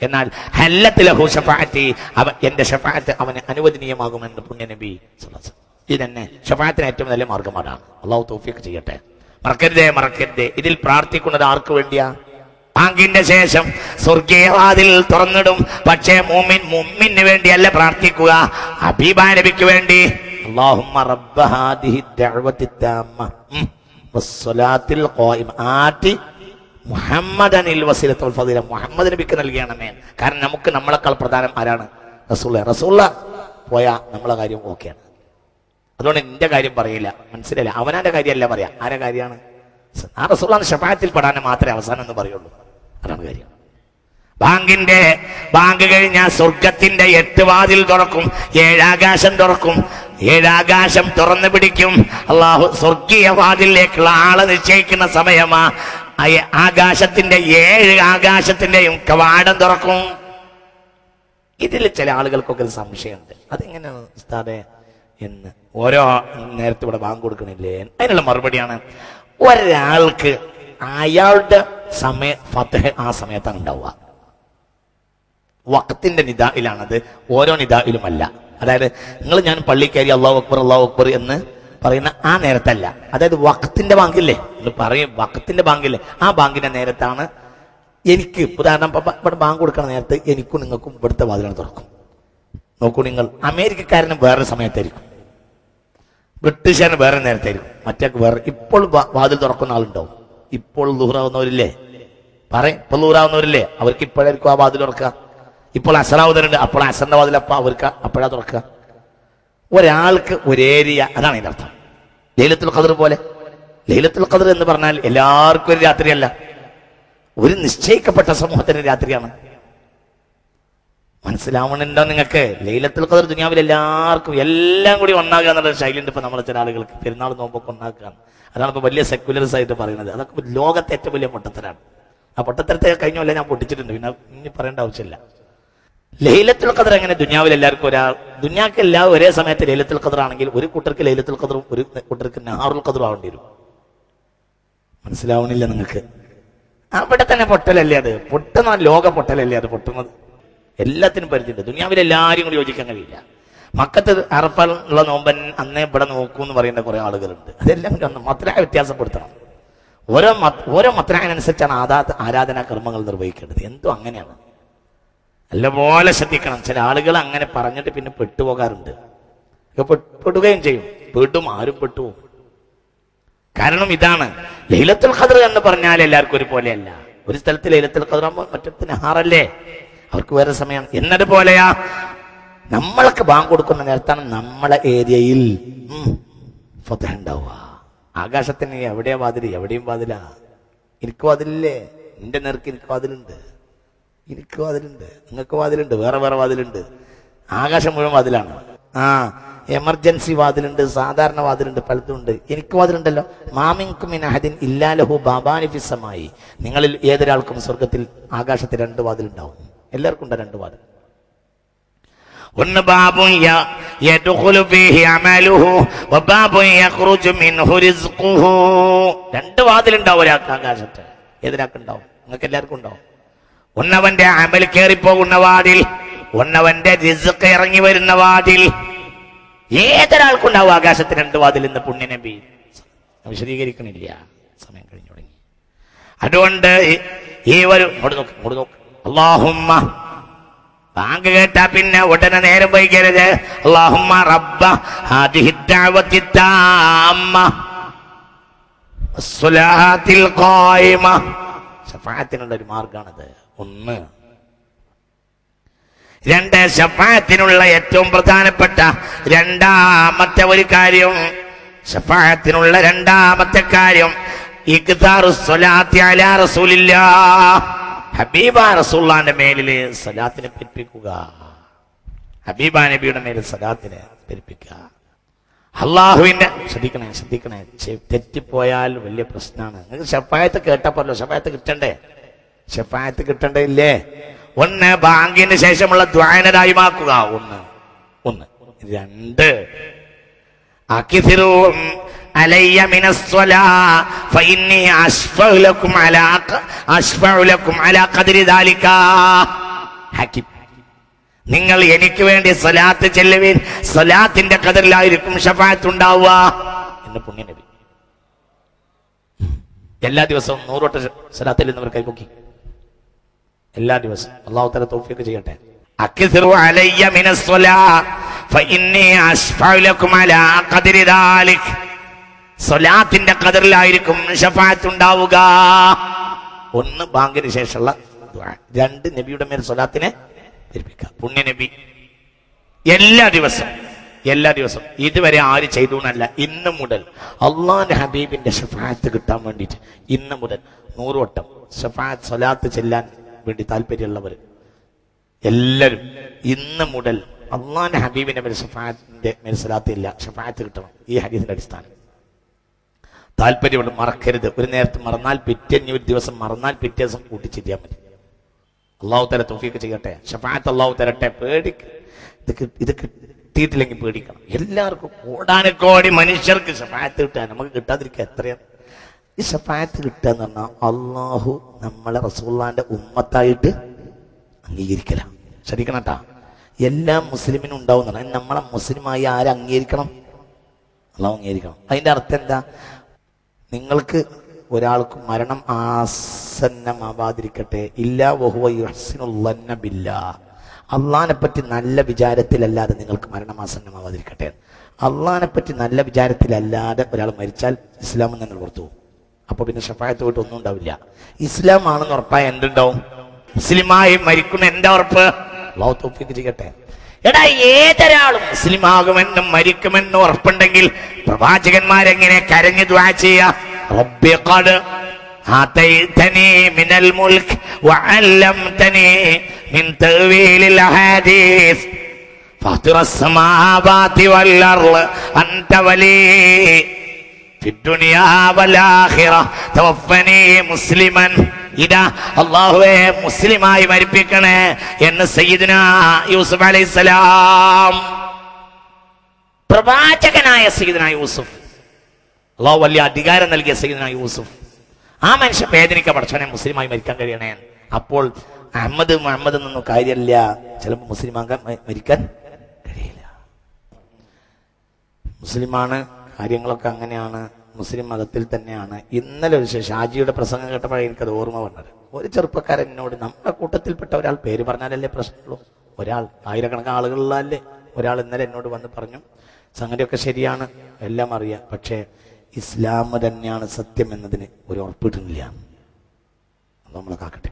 എന്നാൽ ഹല്ലത്തിലഹു ഷഫാഅത്തി അവൻ എന്റെ ഷഫാഅത്ത് അവന് അനുവദനീയമാകുമെന്ന് പുണ്യ നബി സ്വല്ലല്ലാഹു അലൈഹി വസല്ലം. ഇതന്നെ ഷഫാഅത്തിന് ഏറ്റവും നല്ല മാർഗം അതാണ് അള്ളാഹു തൗഫീഖ് ചെയ്യട്ടെ മറക്കരുതേ മറക്കരുതേ ഇതിൽ പ്രാർത്ഥിക്കുന്നത് ആർക്ക് വേണ്ടിയാ ബാങ്കിന്റെ ശേഷം സ്വർഗീയവാതിൽ തുറന്നിടും പക്ഷേ മുമ്മിൻ മുമ്മിന് വേണ്ടിയല്ല പ്രാർത്ഥിക്കുക ഹബീബാ നബിക്ക് വേണ്ടി അല്ലാഹുമ്മ റബ്ബ ഹാദിഹി ദഅവത്തി താമ്മ ഉം. വസ്സലാത്തിൽ ഖായിമ ആറ്റി മുഹമ്മദനിൽ വസീലത്തുൽ ഫദീല മുഹമ്മദ് നബിക്ക് നൽകണമേ കാരണം നമുക്ക് നമ്മളെക്കാൾ പ്രധാനം ആരാണ് റസൂള്ള റസൂള്ള പോയാ നമ്മളെ കാര്യം ഓക്കെയാണ് അതുകൊണ്ട് എന്റെ കാര്യം പറയില്ല മനസ്സിലായില്ല അവനാന്റെ കാര്യമല്ല പറയാ ആരെ കാര്യമാണ് ആ റസൂള്ളാണ് ഷഫായത്തിൽ പെടാൻ മാത്രമേ അവസാനം എന്ന് പറയുള്ളൂ അതാണ് കാര്യം ബാങ്കിന്റെ ബാങ്ക് കഴിഞ്ഞാൽ സ്വർഗത്തിന്റെ എട്ട് വാതിൽ തുറക്കും ഏഴാകാശം തുറക്കും ഏഴാകാശം തുറന്നു പിടിക്കും അള്ളാഹു സ്വർഗീയ വാതിലിലേക്കുള്ള ആളെ നിശ്ചയിക്കുന്ന സമയമാ ആ ഏ- ആകാശത്തിന്റെ ഏഴ് ആകാശത്തിന്റെയും കവാടം തുറക്കും ഇതിൽ ചില ആളുകൾക്കൊക്കെ ഒരു സംശയമുണ്ട് അതെങ്ങനെയാണ് ഉസ്താദെ എന്ന് ഓരോ നേരത്തെ ഇവിടെ ബാങ്ക് കൊടുക്കണില്ലേ അതിനുള്ള മറുപടിയാണ് ഒരാൾക്ക് അയാളുടെ സമയ ഫത്തഹ് ആ സമയത്താണ് ഉണ്ടാവുക വക്കത്തിന്റെ നിദായിലാണത് ഓരോ നിദായിലുമല്ല അതായത് നിങ്ങൾ ഞാൻ പള്ളി കയറി അള്ളാഹു അക്ബർ അള്ളാഹു അക്ബർ എന്ന് പറയുന്ന ആ നേരത്തല്ല അതായത് വക്കത്തിന്റെ ബാങ്കില്ലേ നിങ്ങൾ പറയും വക്കത്തിന്റെ ബാങ്കില്ലേ ആ ബാങ്കിന്റെ നേരത്താണ് എനിക്ക് ഉദാഹരണം ഇപ്പൊ ഇവിടെ ബാങ്ക് കൊടുക്കണ നേരത്ത് എനിക്കും നിങ്ങൾക്കും ഇവിടുത്തെ വാതിലാണ് തുറക്കും നോക്കൂ നിങ്ങൾ അമേരിക്കക്കാരന് വേറെ സമയത്തായിരിക്കും ബ്രിട്ടീഷുകാരന് വേറെ നേരത്തായിരിക്കും മറ്റേക്ക് വേറെ ഇപ്പോൾ വാ- വാതിൽ തുറക്കുന്ന ആളുണ്ടാവും ഇപ്പോൾ ദൂറാവുന്നവരില്ലേ പറയും ഇപ്പോൾ ദൂറാവുന്നവരില്ലേ അവർക്ക് ഇപ്പോഴായിരിക്കും ആ വാതിൽ തുറക്കുക ഇപ്പോൾ അസറാവുന്നവരുണ്ട് അപ്പോൾ അസറിന്റെ വാതിൽ അപ്പ അവർക്ക് അപ്പോഴാ തുറക്കുക ഒരാൾക്ക് ഒരേരിയ അതാണ് ഇതിന്റെ അർത്ഥം ലൈലത്തുൽ ഖദർ പോലെ ലൈലത്തുൽ ഖദർ എന്ന് പറഞ്ഞാൽ എല്ലാവർക്കും ഒരു രാത്രിയല്ല ഒരു നിശ്ചയിക്കപ്പെട്ട സമൂഹത്തിന് രാത്രിയാണ് മനസ്സിലാവണുണ്ടോ നിങ്ങൾക്ക് ലൈലത്തുൽ ഖദർ ദുനിയാവിൽ എല്ലാവർക്കും എല്ലാം കൂടി ഒന്നാകുക എന്നുള്ള ശൈലിയുണ്ട് ഇപ്പൊ നമ്മളെ ചില ആളുകൾക്ക് പെരുന്നാൾ നോമ്പൊക്കെ ഒന്നാക്കുക അതാണ് ഇപ്പൊ വലിയ സെക്യുലർസ് ആയിട്ട് പറയുന്നത് അതൊക്കെ ഇപ്പൊ ലോകത്തെ ഏറ്റവും വലിയ പൊട്ടത്തരാണ് ആ പൊട്ടത്തരത്തെ കഴിഞ്ഞ കൊല്ലം ഞാൻ പൊട്ടിച്ചിട്ടുണ്ട് പിന്നെ ഇനി പറയേണ്ട ആവശ്യമില്ല ലൈലത്തുൽ ഖദർ എങ്ങനെ ദുനിയാവിൽ എല്ലാവർക്കും ഒരാൾ ദുനിയാക്ക് എല്ലാം ഒരേ സമയത്ത് ലൈലത്തുൽ ഖദർ ആണെങ്കിൽ ഒരു കൂട്ടർക്ക് ലൈലത്തുൽ ഖദറും ഒരു കൂട്ടർക്ക് നഹാറുൽ ഖദറും ആവേണ്ടി വരും മനസ്സിലാവണില്ല നിങ്ങൾക്ക് അവിടെ തന്നെ പൊട്ടലല്ലേ അത് പൊട്ടുന്ന ലോക പൊട്ടലല്ലേ അത് പൊട്ടുന്നത് എല്ലാത്തിനും പരിധിയുണ്ട് ദുനിയാവിൽ എല്ലാവരും കൂടി യോജിക്കാൻ കഴിയില്ല മക്കത്ത് അറഫുള്ള നോമ്പൻ അന്നേ ഇവിടെ നോക്കൂ എന്ന് പറയുന്ന കുറെ ആളുകളുണ്ട് അതെല്ലാം കൂടി ഒന്ന് മത്ര വ്യത്യാസപ്പെടുത്തണം ഓരോ മത- ഓരോ മത്രനുസരിച്ചാണ് ആദാ ആരാധനാ കർമ്മങ്ങൾ നിർവഹിക്കേണ്ടത് എന്തോ അങ്ങനെയാണ് നല്ലപോലെ ശ്രദ്ധിക്കണം ചില ആളുകൾ അങ്ങനെ പറഞ്ഞിട്ട് പിന്നെ പെട്ടുപോകാറുണ്ട് ഇപ്പൊ പെ- പെടുകയും ചെയ്യും പെട്ടും ആരും പെട്ടുപോകും കാരണം ഇതാണ് ലൈലത്തുൽ ഖദർ എന്ന് പറഞ്ഞാൽ എല്ലാവർക്കും ഒരുപോലെയല്ല ഒരു സ്ഥലത്ത് ലൈലത്തുൽ ഖദർ ആകുമ്പോൾ മറ്റൊരു നഹാറല്ലേ അവർക്ക് വേറെ സമയം എന്നതുപോലെയാ നമ്മളൊക്കെ ബാങ്ക് കൊടുക്കുന്ന നേരത്താണ് നമ്മളെ ഏരിയയിൽ ഉം, ഫതഹ് ഉണ്ടാവുക ആകാശത്തിന് എവിടെയാ വാതിൽ എവിടെയും വാതിലാ എനിക്ക് വാതിലില്ലേ നിന്റെ നേർക്ക് എനിക്ക് വാതിലുണ്ട് എനിക്ക് വാതിലുണ്ട് നിങ്ങൾക്ക് വാതിലുണ്ട് വേറെ വേറെ വാതിലുണ്ട് ആകാശം മുഴുവൻ വാതിലാണ് ആ എമർജൻസി വാതിലുണ്ട് സാധാരണ വാതിലുണ്ട് പലതും ഉണ്ട് എനിക്ക് വാതിലുണ്ടല്ലോ മാമിൻകും അഹദിൻ ഇല്ലാലഹു ബാബാനി ഫിസ്സമായി നിങ്ങളിൽ ഏതൊരാൾക്കും സ്വർഗത്തിൽ ആകാശത്തിൽ രണ്ട് വാതിലുണ്ടാവും എല്ലാവർക്കും ഉണ്ട് രണ്ട് വാതിൽ ഒന്ന് ബാബു യദ്ഖുലു ഫീഹി അമലുഹു വബാബു യഖ്റുജു മിൻഹു റിസ്ഖുഹു രണ്ട് വാതിലുണ്ടാവും ഒരാൾക്ക് ആകാശത്ത് ഏതൊരാൾക്കുണ്ടാവും നിങ്ങൾക്ക് എല്ലാവർക്കും ഉണ്ടാവും ഒന്നവന്റെ അമൽ കയറിപ്പോകുന്ന വാതിൽ ഒന്നവന്റെ റിസ്ക് ഇറങ്ങി വരുന്ന വാതിൽ ഏതൊരാൾക്കുണ്ടാവും ആകാശത്ത് രണ്ട് വാതിൽ എന്ന് പുണ്യനബി വിശദീകരിക്കണില്ല സമയം കഴിഞ്ഞു തുടങ്ങി അതുകൊണ്ട് ഈ- ഈ ഒരു ഇങ്ങോട്ട് നോക്ക് ഇങ്ങോട്ട് നോക്ക് അള്ളാഹുമ്മ ബാങ്ക് കേട്ടാ പിന്നെ ഉടനെ നേരം വൈകരുത് അള്ളാഹുമ്മ റബ്ബ ഹാദിഹി ദഅവത്തി താമ്മ വസ്സലാത്തിൽ ഖായിമ ശഫാഅത്തിനുള്ള ഒരു മാർഗാണത് ഒന്ന് രണ്ട് ഷഫായത്തിനുള്ള ഏറ്റവും പ്രധാനപ്പെട്ട രണ്ടാമത്തെ ഒരു കാര്യം ഷഫായത്തിനുള്ള രണ്ടാമത്തെ കാര്യം ഇഖ്താറു സ്വലാത്തി അലാ റസൂലില്ലാ ഹബീബ റസൂള്ളാന്റെ മേലില് സലാത്തിനെ പെരുപ്പിക്കുക ഹബീബ നബിയുടെ മേലിൽ സലാത്തിനെ പെരുപ്പിക്കുക അള്ളാഹുവിന്റെ ശ്രദ്ധിക്കണേ ശ്രദ്ധിക്കണേ ചെ- തെറ്റിപ്പോയാൽ വലിയ പ്രശ്നമാണ് നിങ്ങൾക്ക് ഷഫായത്ത് കേട്ടപ്പല്ലോ ഷഫായത്ത് കിട്ടണ്ടേ ഷഫായത്ത് കിട്ടണ്ടേ ഇല്ലേ ഒന്ന് ബാങ്കിന് ശേഷമുള്ള ദ്വായനരായിമാക്കുക ഒന്ന് ഒന്ന് രണ്ട് അക്കിഥിറും അലയ്യ മിനസ്വലാ ഫഇന്നി അശ്ഫഉ ലക്കും അലാ ക- അശ്ഫഉ ലക്കും അലാ ഖദ്രി ദാലിക ഹക്കിം നിങ്ങൾ എനിക്ക് വേണ്ടി സലാത്ത് ചെല്ലുവീൻ സലാത്തിന്റെ കതിരിലായിരിക്കും ഷഫാത്ത് ഉണ്ടാവുക എന്ന് പുണ്യനബി എല്ലാ ദിവസവും നൂറോട്ട് സലാത്തിൽ നിന്നവർ കൈപൊക്കി എല്ലാ ദിവസവും അള്ളാഹു തല തോഫിയൊക്കെ ചെയ്യട്ടെ അക്സിറു അലയ്യ മിനസ്സലാ ഫഇന്നി അശ്ഫഉ ലക്കും അലാ ഖദ്രി ദാലിക് സ്വലാത്തിന്റെ കതിറിലായിരിക്കും ഷഫാത്ത് ഉണ്ടാവുക ഒന്ന് ബാങ്കിന് ശേഷമുള്ള ദുആ. രണ്ട് നബിയുടെ മേൽ സ്വലാത്തിനെ ധരിപ്പിക്കുക പുണ്യ നബി എല്ലാ ദിവസവും എല്ലാ ദിവസവും ഇതുവരെ ആര് ചെയ്തു എന്നല്ല ഇന്ന് മുതൽ അള്ളാന്റെ ഹബീബിന്റെ ഷഫാത്ത് കിട്ടാൻ വേണ്ടിയിട്ട് ഇന്ന് മുതൽ നൂറ് വട്ടം ഷഫാത്ത് സ്വലാത്ത് ചെല്ലാൻ വേണ്ടി താല്പര്യമുള്ളവർ എല്ലാവരും ഇന്ന് മുതൽ അള്ളാന്റെ ഹബീബിന്റെ മേൽ ഷഫാത്തിന്റെ മേൽ സ്വലാത്ത് ഇല്ല ഷഫാത്ത് കിട്ടണം ഈ ഹരീതിന്റെ അടിസ്ഥാനം താല്പര്യമുള്ള മറക്കരുത് ഒരു നേരത്തെ മറന്നാൽ പിറ്റേന്ന് ഒരു ദിവസം മറന്നാൽ പിറ്റേ ദിവസം കൂട്ടിച്ചിരിയാൻ മതി അള്ളാഹു തല തോഫിയൊക്കെ ചെയ്യട്ടെ ഷഫാത്ത് അള്ളാഹു തരട്ടെ പേടിക്ക ഇത് കി- ഇത് കിട്ടിയിട്ടില്ലെങ്കിൽ പേടിക്കണം എല്ലാവർക്കും കോടാനക്കോടി മനുഷ്യർക്ക് ഷഫാത്ത് കിട്ടാൻ നമുക്ക് കിട്ടാതിരിക്കുക എത്രയാണ് ഈ ഷഫാത്ത് കിട്ടുക എന്ന് പറഞ്ഞാൽ അള്ളാഹു നമ്മളെ റസൂള്ളാന്റെ ഉമ്മത്തായിട്ട് അംഗീകരിക്കല ശ്രദ്ധിക്കണം കേട്ടാ എല്ലാ മുസ്ലിമിനും ഉണ്ടാവും എന്ന് പറഞ്ഞാൽ നമ്മളെ മുസ്ലിമായി ആരെ അംഗീകരിക്കണം അള്ളാഹു അംഗീകരിക്കണം അതിന്റെ അർത്ഥം എന്താ നിങ്ങൾക്ക് ഒരാൾക്ക് മരണം ആസന്നമാവാതിരിക്കട്ടെ ഇല്ലാ വഹുവ യുഹ്സിനുള്ളന്ന ബില്ലാ അള്ളാനെ പറ്റി നല്ല വിചാരത്തിലല്ലാതെ നിങ്ങൾക്ക് മരണം ആസന്നമാവാതിരിക്കട്ടെ അള്ളാനെ പറ്റി നല്ല വിചാരത്തിലല്ലാതെ ഒരാൾ മരിച്ചാൽ ഇസ്ലാമിൽ നിന്ന് പുറത്തു പോകും അപ്പൊ പിന്നെ ഷഫായത്ത് പോയിട്ട് ഒന്നും ഉണ്ടാവില്ല ഇസ്ലാം ആണെന്ന് ഉറപ്പായ എന്തുണ്ടാവും മുസ്ലിമായി മരിക്കുന്ന എന്താ ഉറപ്പ് അള്ളാഹു തോഫിക്ക് ചെയ്യട്ടെ എടാ ഏതൊരാളും മുസ്ലിം ആകുമെന്നും മരിക്കുമെന്നും ഉറപ്പുണ്ടെങ്കിൽ പ്രവാചകന്മാരെങ്ങനെ കരഞ്ഞു ദ്വാ ചെയ്യാ റബ്ബി ഖദ് ആതൈതനി മിനൽ മുൽക്ക് വഅല്ലംതനി മിൻ തഅവീലിൽ അഹാദീസ് فاطر السماوات والأرض أنت ولي في الدنيا والآخرة توفني مسلما ഇതാ അള്ളാഹുവെ മുസ്ലിമായി മരിപ്പിക്കണേ എന്ന് സയ്യിദിന യൂസുഫ് അലൈഹിസ്സലാം പ്രവാചകനായ സയ്യിദിന യൂസുഫ് അള്ളാഹു വലിയ അധികാരം നൽകിയ സയ്യിദിന യൂസുഫ് ആ മനുഷ്യൻ വേദനിക്ക പഠിച്ചവനെ മുസ്ലിമായി മരിക്കാൻ കഴിയണേ അപ്പോൾ അഹമ്മദ് മുഹമ്മദ് എന്നൊന്നും കാര്യമില്ല ചിലപ്പോൾ മുസ്ലിമാകാൻ മ- മരിക്കാൻ കഴിയില്ല മുസ്ലിമാണ് കാര്യങ്ങളൊക്കെ അങ്ങനെയാണ് മുസ്ലിം മതത്തിൽ തന്നെയാണ് ഇന്നലെ ഒരു ശേഷം ഷാജിയുടെ പ്രസംഗം കേട്ടപ്പോഴാണ് എനിക്കത് ഓർമ്മ വന്നത് ഒരു ചെറുപ്പക്കാരൻ എന്നോട് നമ്മുടെ കൂട്ടത്തിൽപ്പെട്ട ഒരാൾ പേര് പറഞ്ഞാലല്ലേ പ്രശ്നമുള്ളൂ ഒരാൾ ആയിരക്കണക്കിന് ആളുകളിലല്ലേ ഒരാൾ ഇന്നലെ എന്നോട് വന്ന് പറഞ്ഞു സംഗതിയൊക്കെ ശരിയാണ് എല്ലാം അറിയാം പക്ഷേ ഇസ്ലാം തന്നെയാണ് സത്യം എന്നതിന് ഒരു ഉറപ്പിട്ടുന്നില്ല അത് നമ്മളെ കാക്കട്ടെ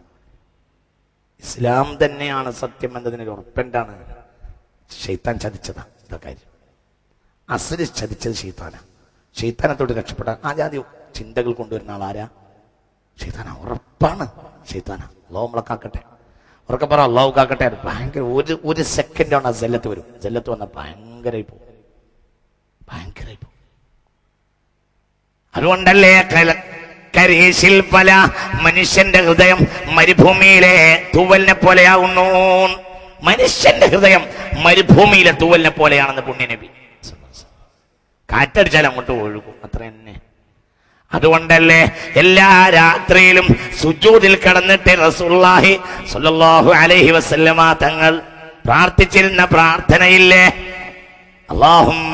ഇസ്ലാം തന്നെയാണ് സത്യം എന്നതിന് ഒരു ഉറപ്പെന്താണ് ഷെയ്ത്താൻ ചതിച്ചതാ ഇതാ കാര്യം അസല് ചതിച്ചത് ഷെയ്ത്താന ഷെയ്ത്താനത്തോട് രക്ഷപ്പെടാൻ ആ ജാതി ചിന്തകൾ കൊണ്ടുവരുന്ന ആളാരാ ഷെയ്ത്താന ഉറപ്പാണ് ഷെയ്ത്താന അള്ളാഹു നമ്മളെ കാക്കട്ടെ ഉറക്കെ പറ അള്ളാഹു കാക്കട്ടെ അത് ഭയങ്കര ഒരു ഒരു സെക്കൻഡാണ് ആ ജല്ലത്ത് വരും ജല്ലത്ത് വന്നാൽ ഭയങ്കരമായി പോകും ഭയങ്കരമായി പോകും അതുകൊണ്ടല്ലേ കല- കരീശിൽ പല മനുഷ്യന്റെ ഹൃദയം മരുഭൂമിയിലെ തൂവലിനെ പോലെയാകുന്നു മനുഷ്യന്റെ ഹൃദയം മരുഭൂമിയിലെ തൂവലിനെ പോലെയാണെന്ന് പുണ്യനബി കാറ്റടിച്ചാൽ അങ്ങോട്ട് ഒഴുകും അത്ര തന്നെ അതുകൊണ്ടല്ലേ എല്ലാ രാത്രിയിലും സുജൂദിൽ കടന്നിട്ട് റസൂലുള്ളാഹി സ്വല്ലല്ലാഹു അലൈഹി വസല്ലമ തങ്ങൾ പ്രാർത്ഥിച്ചിരുന്ന പ്രാർത്ഥനയില്ലേ അല്ലാഹുമ്മ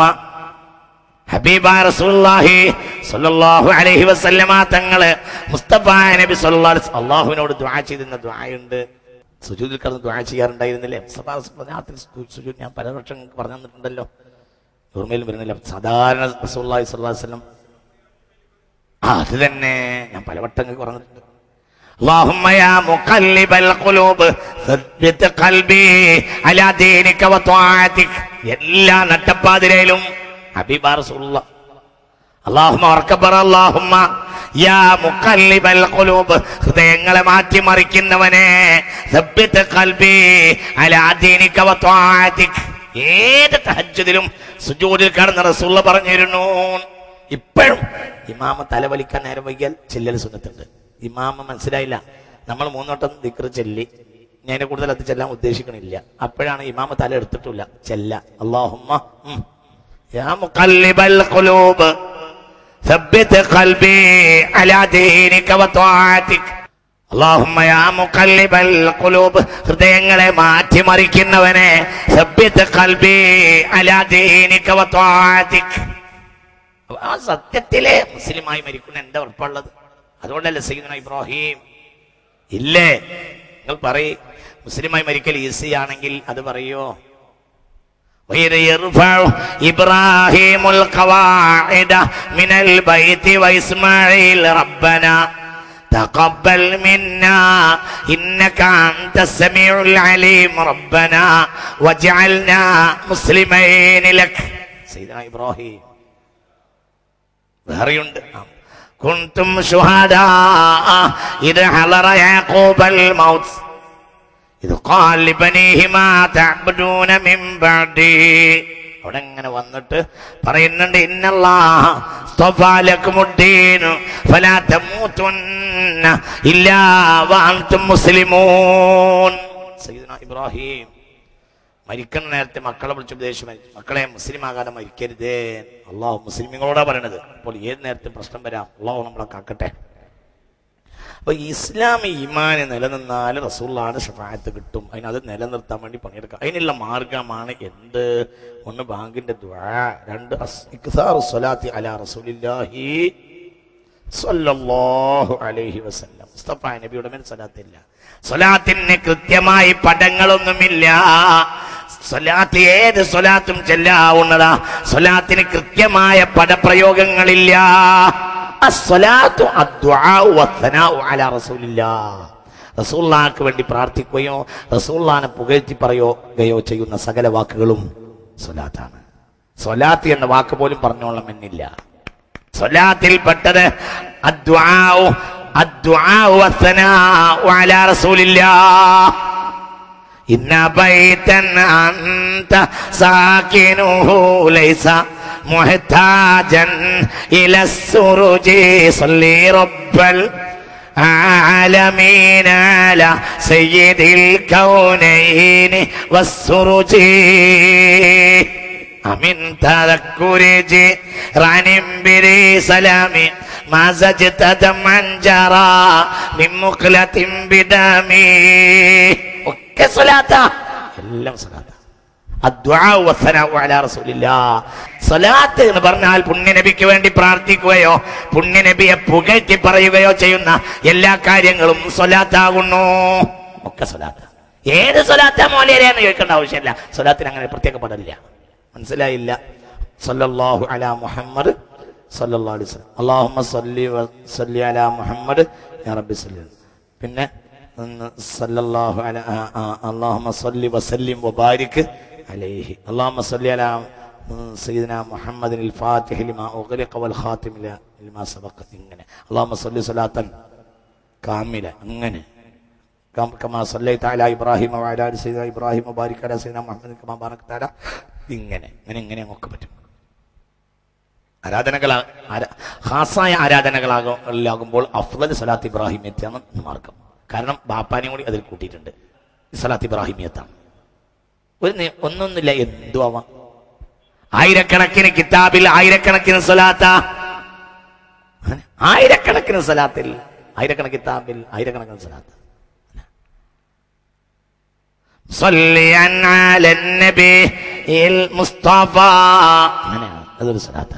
ഹബീബ റസൂലുള്ളാഹി സ്വല്ലല്ലാഹു അലൈഹി വസല്ലമ തങ്ങള് മുസ്തഫ നബി സ്വല്ലല്ലാഹു അലൈഹി വസല്ലം അല്ലാഹുവിനോട് ദുആ ചെയ്തിരുന്ന ദുആയുണ്ട് സുജൂദിൽ കടന്ന് ദുആ ചെയ്യാറുണ്ടായിരുന്നില്ലേ മുസ്തഫ റസൂൽ രാത്രി സു- സുജൂദ് ഞാൻ പലവർഷം പറഞ്ഞു തന്നിട്ടുണ്ടല്ലോ ഓർമ്മയിൽ വരുന്നില്ല സാധാരണ റസൂലുള്ളാഹി സ്വല്ലല്ലാഹു അലൈഹി വസല്ലം ആ അത് തന്നെ ഞാൻ പലവട്ടം നിങ്ങൾക്ക് പറഞ്ഞിട്ടുണ്ട് اللهم يا مقلب القلوب ثبت قلبي على دينك وطاعتك എല്ലാ നട്ടപ്പാതിരയിലും ഹബീബ റസൂലുള്ള അള്ളാഹുമ ഉറക്കപ്പറ അള്ളാഹുമ്മ യാ മുഖല്ലിബൽ ഖുലൂബ് ഹൃദയങ്ങളെ മാറ്റിമറിക്കുന്നവനെ സബ്ബിത്ത് ഖൽബി അലാ ദീനിക വത്വാഅതിക് ഏത് തഹജ്ജുദിലും സുജൂദിൽ കടന്ന റസൂലുള്ള പറഞ്ഞിരുന്നു ഇപ്പോഴും ഇമാമ തലവലിക്കാൻ നേരം വൈകിയാൽ ചെല്ലൽ സുന്നത്തുണ്ട് ഇമാമ മനസ്സിലായില്ല നമ്മൾ മൂന്നോട്ടം ദിക്ർ ചെല്ലി ഞാൻ അതിനെ കൂടുതൽ അത് ചെല്ലാൻ ഉദ്ദേശിക്കണില്ല അപ്പോഴാണ് ഇമാമ തല എടുത്തിട്ടില്ല ചെല്ല അള്ളാഹുമ്മ ഉം. യാ മുഖല്ലിബൽ ഖുലൂബ് ثبت قلبي على دينك وطاعتك അല്ലാഹുമ്മ യാ മുഖല്ലിബൽ ഖുലൂബ് ഹൃദയങ്ങളെ മാറ്റിമറിക്കുന്നവനെ സബ്ബിത് ഖൽബി അലാ ദീനിക വ ത്വാഅതിക് ആ സത്യത്തിലെ മുസ്ലിമായി മരിക്കുന്ന എന്താ ഉറപ്പുള്ളത് അതുകൊണ്ടല്ലേ സയ്യിദുന ഇബ്രാഹിം ഇല്ലേ നിങ്ങൾ പറയ് മുസ്ലിമായി മരിക്കൽ ഈസി ആണെങ്കിൽ അത് പറയോ وإذ يرفع إبراهيم القواعد من البيت وإسماعيل ربنا تقبل منا إنك أنت السميع العليم ربنا واجعلنا مسلمين لك سيدنا إبراهيم വേറെയുണ്ട് കുന്തും ഷുഹദാ ഇത് ഹളറ യാഖൂബൽ മൗത്ത് ഇത് ഖാൽ ലിബനീഹി മാ തഅബ്ദൂന മിൻ ബഅദി അവിടെ ഇങ്ങനെ വന്നിട്ട് പറയുന്നുണ്ട് ഇന്നല്ലാഹ സ്തഫാ ലക്കുമുദ്ദീൻ ഫലാ തമൂതുന്ന ഇല്ലാ വഅൻതും മുസ്ലിമൂൻ സയ്യിദുനാ ഇബ്രാഹിം മരിക്കുന്ന നേരത്തെ മക്കളെ വിളിച്ച് ഉപദേശിച്ചു മരിച്ചു മക്കളെ മുസ്ലിം ആകാതെ മരിക്കരുതേ അള്ളാഹു മുസ്ലിമിങ്ങളോടാ പറയണത് അപ്പോൾ ഏത് നേരത്തെ പ്രശ്നം വരാം അള്ളാഹു നമ്മളെ കാക്കട്ടെ അപ്പൊ ഇസ്ലാം ഈമാന് നിലനിന്നാൽ റസൂള്ളാണ് ഷഫായത്ത് കിട്ടും അതിനത് നിലനിർത്താൻ വേണ്ടി പണിയെടുക്കാം അതിനുള്ള മാർഗമാണ് എന്ത് ഒന്ന് ബാങ്കിന്റെ ദ്വാ രണ്ട് അസ്- ഇക്സാറു സ്വലാത്തി അലാ റസൂലില്ലാഹി സ്വല്ലല്ലാഹു അലൈഹി വസല്ലം മുസ്തഫ നബിയുടെ മേൽ സ്വലാത്തില്ല സ്വലാത്തിന് കൃത്യമായി പടങ്ങളൊന്നുമില്ല സ്വലാത്ത് ഏത് സ്വലാത്തും ചെല്ലാവുന്നതാ സ്വലാത്തിന് കൃത്യമായ പദപ്രയോഗങ്ങളില്ല അസ്വലാത്തു അദ്ദുആഉ വസ്സനാഉ അലാ റസൂലില്ലാഹ് റസൂള്ളാക്ക് വേണ്ടി പ്രാർത്ഥിക്കുകയോ റസൂള്ളാനെ പുകഴ്ത്തി പറയുകയോ ചെയ്യുന്ന സകല വാക്കുകളും സ്വലാത്താണ് സ്വലാത്ത് എന്ന വാക്ക് പോലും പറഞ്ഞോളാം എന്നില്ല സ്വലാത്തിൽപ്പെട്ടത് അദ്ദുആഉ അദ്ദുആഉ വസ്സനാഉ അലാ റസൂലില്ലാഹ് ഇന്ന ബൈതൻ അന്ത സാകിനുഹു ലൈസ മുഹ്താജൻ ഇല സുറുജി സല്ലി റബ്ബൽ العالمين على سيد الكونين والسرج أمن تذكر جيران بري سلامي ما زجت دمعا جرى من مقلة بدمي ഒക്കെ സ്വലാത്താ എല്ലാം സ്വലാത്ത അദ്ദുആഉ വസ്സനാഉ അലാ റസൂലില്ലാ സ്വലാത്ത് എന്ന് പറഞ്ഞാൽ പുണ്യനബിക്ക് വേണ്ടി പ്രാർത്ഥിക്കുകയോ പുണ്യനബിയെ പുകഴ്ത്തി പറയുകയോ ചെയ്യുന്ന എല്ലാ കാര്യങ്ങളും സ്വലാത്താകുന്നു ഒക്കെ സ്വലാത്ത ഏത് സ്വലാത്താ മോലേരെ എന്ന് ചോദിക്കേണ്ട ആവശ്യമില്ല സ്വലാത്തിന് അങ്ങനെ പ്രത്യേക പടമില്ല മനസ്സിലായില്ല സല്ലല്ലാഹു അലാ മുഹമ്മദ് സല്ലല്ലാഹു അലൈഹി വസല്ലം അല്ലാഹുമ്മ സല്ലി വ സല്ലി അലാ മുഹമ്മദ് യാ റബ്ബി സല്ലി പിന്നെ ഒന്ന് സല്ലല്ലാഹു അല ആ, ആ, അല്ലാഹുമ്മ സല്ലി വസല്ലിം വബാരിക് അലൈഹി അല്ലാഹുമ്മ സല്ലി അലാ ഉം, സയ്യിദിനാ മുഹമ്മദിനിൽ ഫാത്തിഹി ലിമാ ഉഗ്ലിഖ വൽ ഖാതിമി ല- ലിമാ സബഖ ഇങ്ങനെ അല്ലാഹുമ്മ സല്ലി സ്വലാത്തൻ കാമില അങ്ങനെ كم- كما صليت على ابراهيم وعلى ال سيدنا ابراهيم وبارك على سيدنا محمد كما باركت على ഇങ്ങനെ ഇങ്ങനെ ഇങ്ങനെ ഒക്കെ പറ്റും ആരാധനകൾ ഹാസായ ആരാധനകളാകുമ്പോൾ അഫ്ലൽ സലാത്ത് ഇബ്രാഹിമിയത്താണ് മാർഗം കാരണം ബാപ്പാനെയും കൂടി അതിൽ കൂട്ടിയിട്ടുണ്ട് ഈ സലാത്ത് ഇബ്രാഹിമിയത്താണ് ഒരു നി- ഒന്നൊന്നില്ല എന്തു ആവാം ആയിരക്കണക്കിന് കിതാബിൽ ആയിരക്കണക്കിന് സ്വലാത്ത ആയിരക്കണക്കിന് സ്വലാത്തിൽ ആയിരക്കണക്കിന് കിതാബിൽ ആയിരക്കണക്കിന് സ്വലാത്ത് صليا على النبي المصطفى അങ്ങനെയാണ് അതൊരു സ്വലാത്ത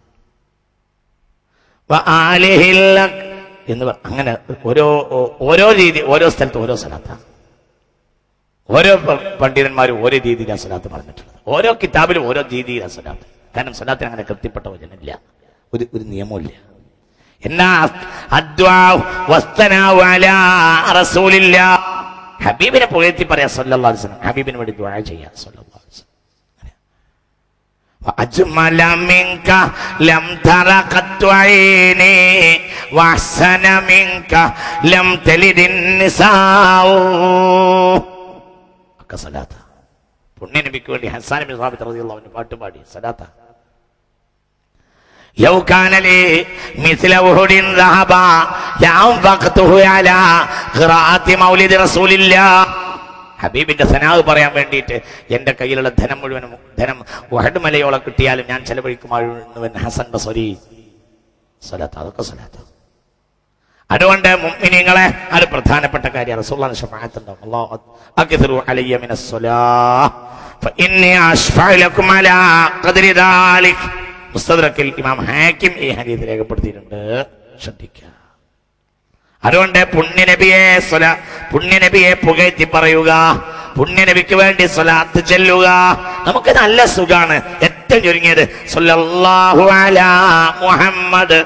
വആലിഹിൽ ലക് എന്ന് പറ- അങ്ങനെ ഓരോ ഓരോ രീതി ഓരോ സ്ഥലത്ത് ഓരോ സ്ഥലത്താണ് ഓരോ പ- പണ്ഡിതന്മാരും ഓരോ രീതിയിലാണ് സ്വലാത്ത് പറഞ്ഞിട്ടുള്ളത് ഓരോ കിതാബിലും ഓരോ രീതിയിലാണ് സ്വലാത്ത് കാരണം സ്വലാത്തിന് അങ്ങനെ കൃത്യപ്പെട്ട വചനമില്ല ഒരു ഒരു നിയമമില്ല എന്നാ അദ്വാഉ വസ്തനാഉ അലാ റസൂലില്ലാ ഹബീബിനെ പുകഴ്ത്തി പറയാം സല്ലല്ലാഹു അലൈഹി വസല്ലം ഹബീബിന് വേണ്ടി ദുആ ചെയ്യാം സല്ലല്ലാഹു അലൈഹി വസല്ലം وأجمل منك لم تر قط عيني وأحسن منك لم تلد النساء ഒക്കെ സലാത്ത പുണ്യ നബിക്ക് വേണ്ടി ഹസാൻ ബിൻ സാബിത്ത് റളിയല്ലാഹു അൻഹു പാട്ട് പാടി സലാത്ത لو كان لي مثل أحد ذهبا لأنفقته على قراءة مولد رسول الله ഹബീബിന്റെ സനാവ് പറയാൻ വേണ്ടിയിട്ട് എന്റെ കയ്യിലുള്ള ധനം മുഴുവനും ധനം വഹഡ് മലയോളം കിട്ടിയാലും ഞാൻ ചെലവഴിക്കുമാഴുവൻ ഹസൻ ബസരി സ്വലാത്ത് അതൊക്കെ സ്വലാത്ത് അതുകൊണ്ട് മുഅ്മിനീങ്ങളെ അത് പ്രധാനപ്പെട്ട കാര്യം റസൂലുള്ളാഹി ശഫാഅത്ത് ഉണ്ടാവും അല്ലാഹു അക്സിറു അലയ്യ മിനസ് സ്വലാഹ് ഫഇന്നി അശ്ഫഉ ലക്കും അലാ ഖദ്രി ദാലിക് മുസ്തദ്രക്കിൽ ഇമാം ഹാക്കിം ഈ ഹദീസ് രേഖപ്പെടുത്തിയിട്ടുണ്ട് ശ്രദ്ധിക്കുക അതുകൊണ്ട് പുണ്യനബിയെ സ്വല പുണ്യനബിയെ പുകഴ്ത്തി പറയുക പുണ്യനബിക്ക് വേണ്ടി സ്വലാത്ത് ചെല്ലുക നമുക്ക് നല്ല സുഖാണ് ഏറ്റവും ചുരുങ്ങിയത് സ്വല്ലല്ലാഹു അലാ മുഹമ്മദ്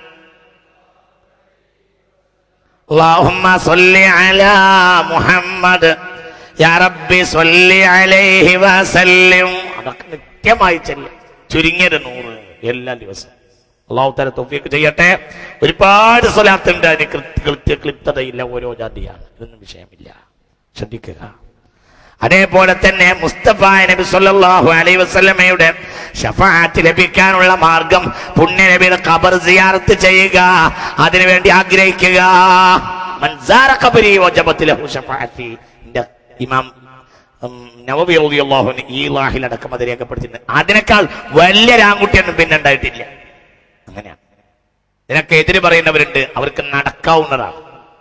اللهم صل على محمد يا ربي صل عليه وسلم അതൊക്കെ നിത്യമായി ചെല്ലും ചുരുങ്ങിയത് നൂറ് എല്ലാ ദിവസവും അള്ളാഹു തല തോഫിയൊക്കെ ചെയ്യട്ടെ ഒരുപാട് സ്വലാത്തുണ്ട് അതിന് കൃത്യ കൃത്യ ക്ലിപ്തതയില്ല ഓരോ ജാതിയാണ് ഇതൊന്നും വിഷയമില്ല ശ്രദ്ധിക്കുക അതേപോലെ തന്നെ മുസ്തഫ നബി സല്ലല്ലാഹു അലൈഹി വസല്ലമയുടെ ഷഫാഅത്ത് ലഭിക്കാനുള്ള മാർഗം പുണ്യ നബിയുടെ ഖബർ സിയാറത്ത് ചെയ്യുക അതിനുവേണ്ടി ആഗ്രഹിക്കുക മൻസാര ഖബരി വജബത്ത് ലഹു ഷഫാഅത്തി ഇന്റെ ഇമാം ഉം, നവവി റളിയല്ലാഹു അൻഹു ഈ ലാഹിൽ അടക്കം അത് രേഖപ്പെടുത്തിയിട്ടുണ്ട് അതിനേക്കാൾ വലിയ രാങ്കുട്ടിയൊന്നും പിന്നെ ഉണ്ടായിട്ടില്ല അങ്ങനെയാണ് ഇതിനൊക്കെ എതിര് പറയുന്നവരുണ്ട് അവർക്ക് നടക്കാവുന്നതാണ്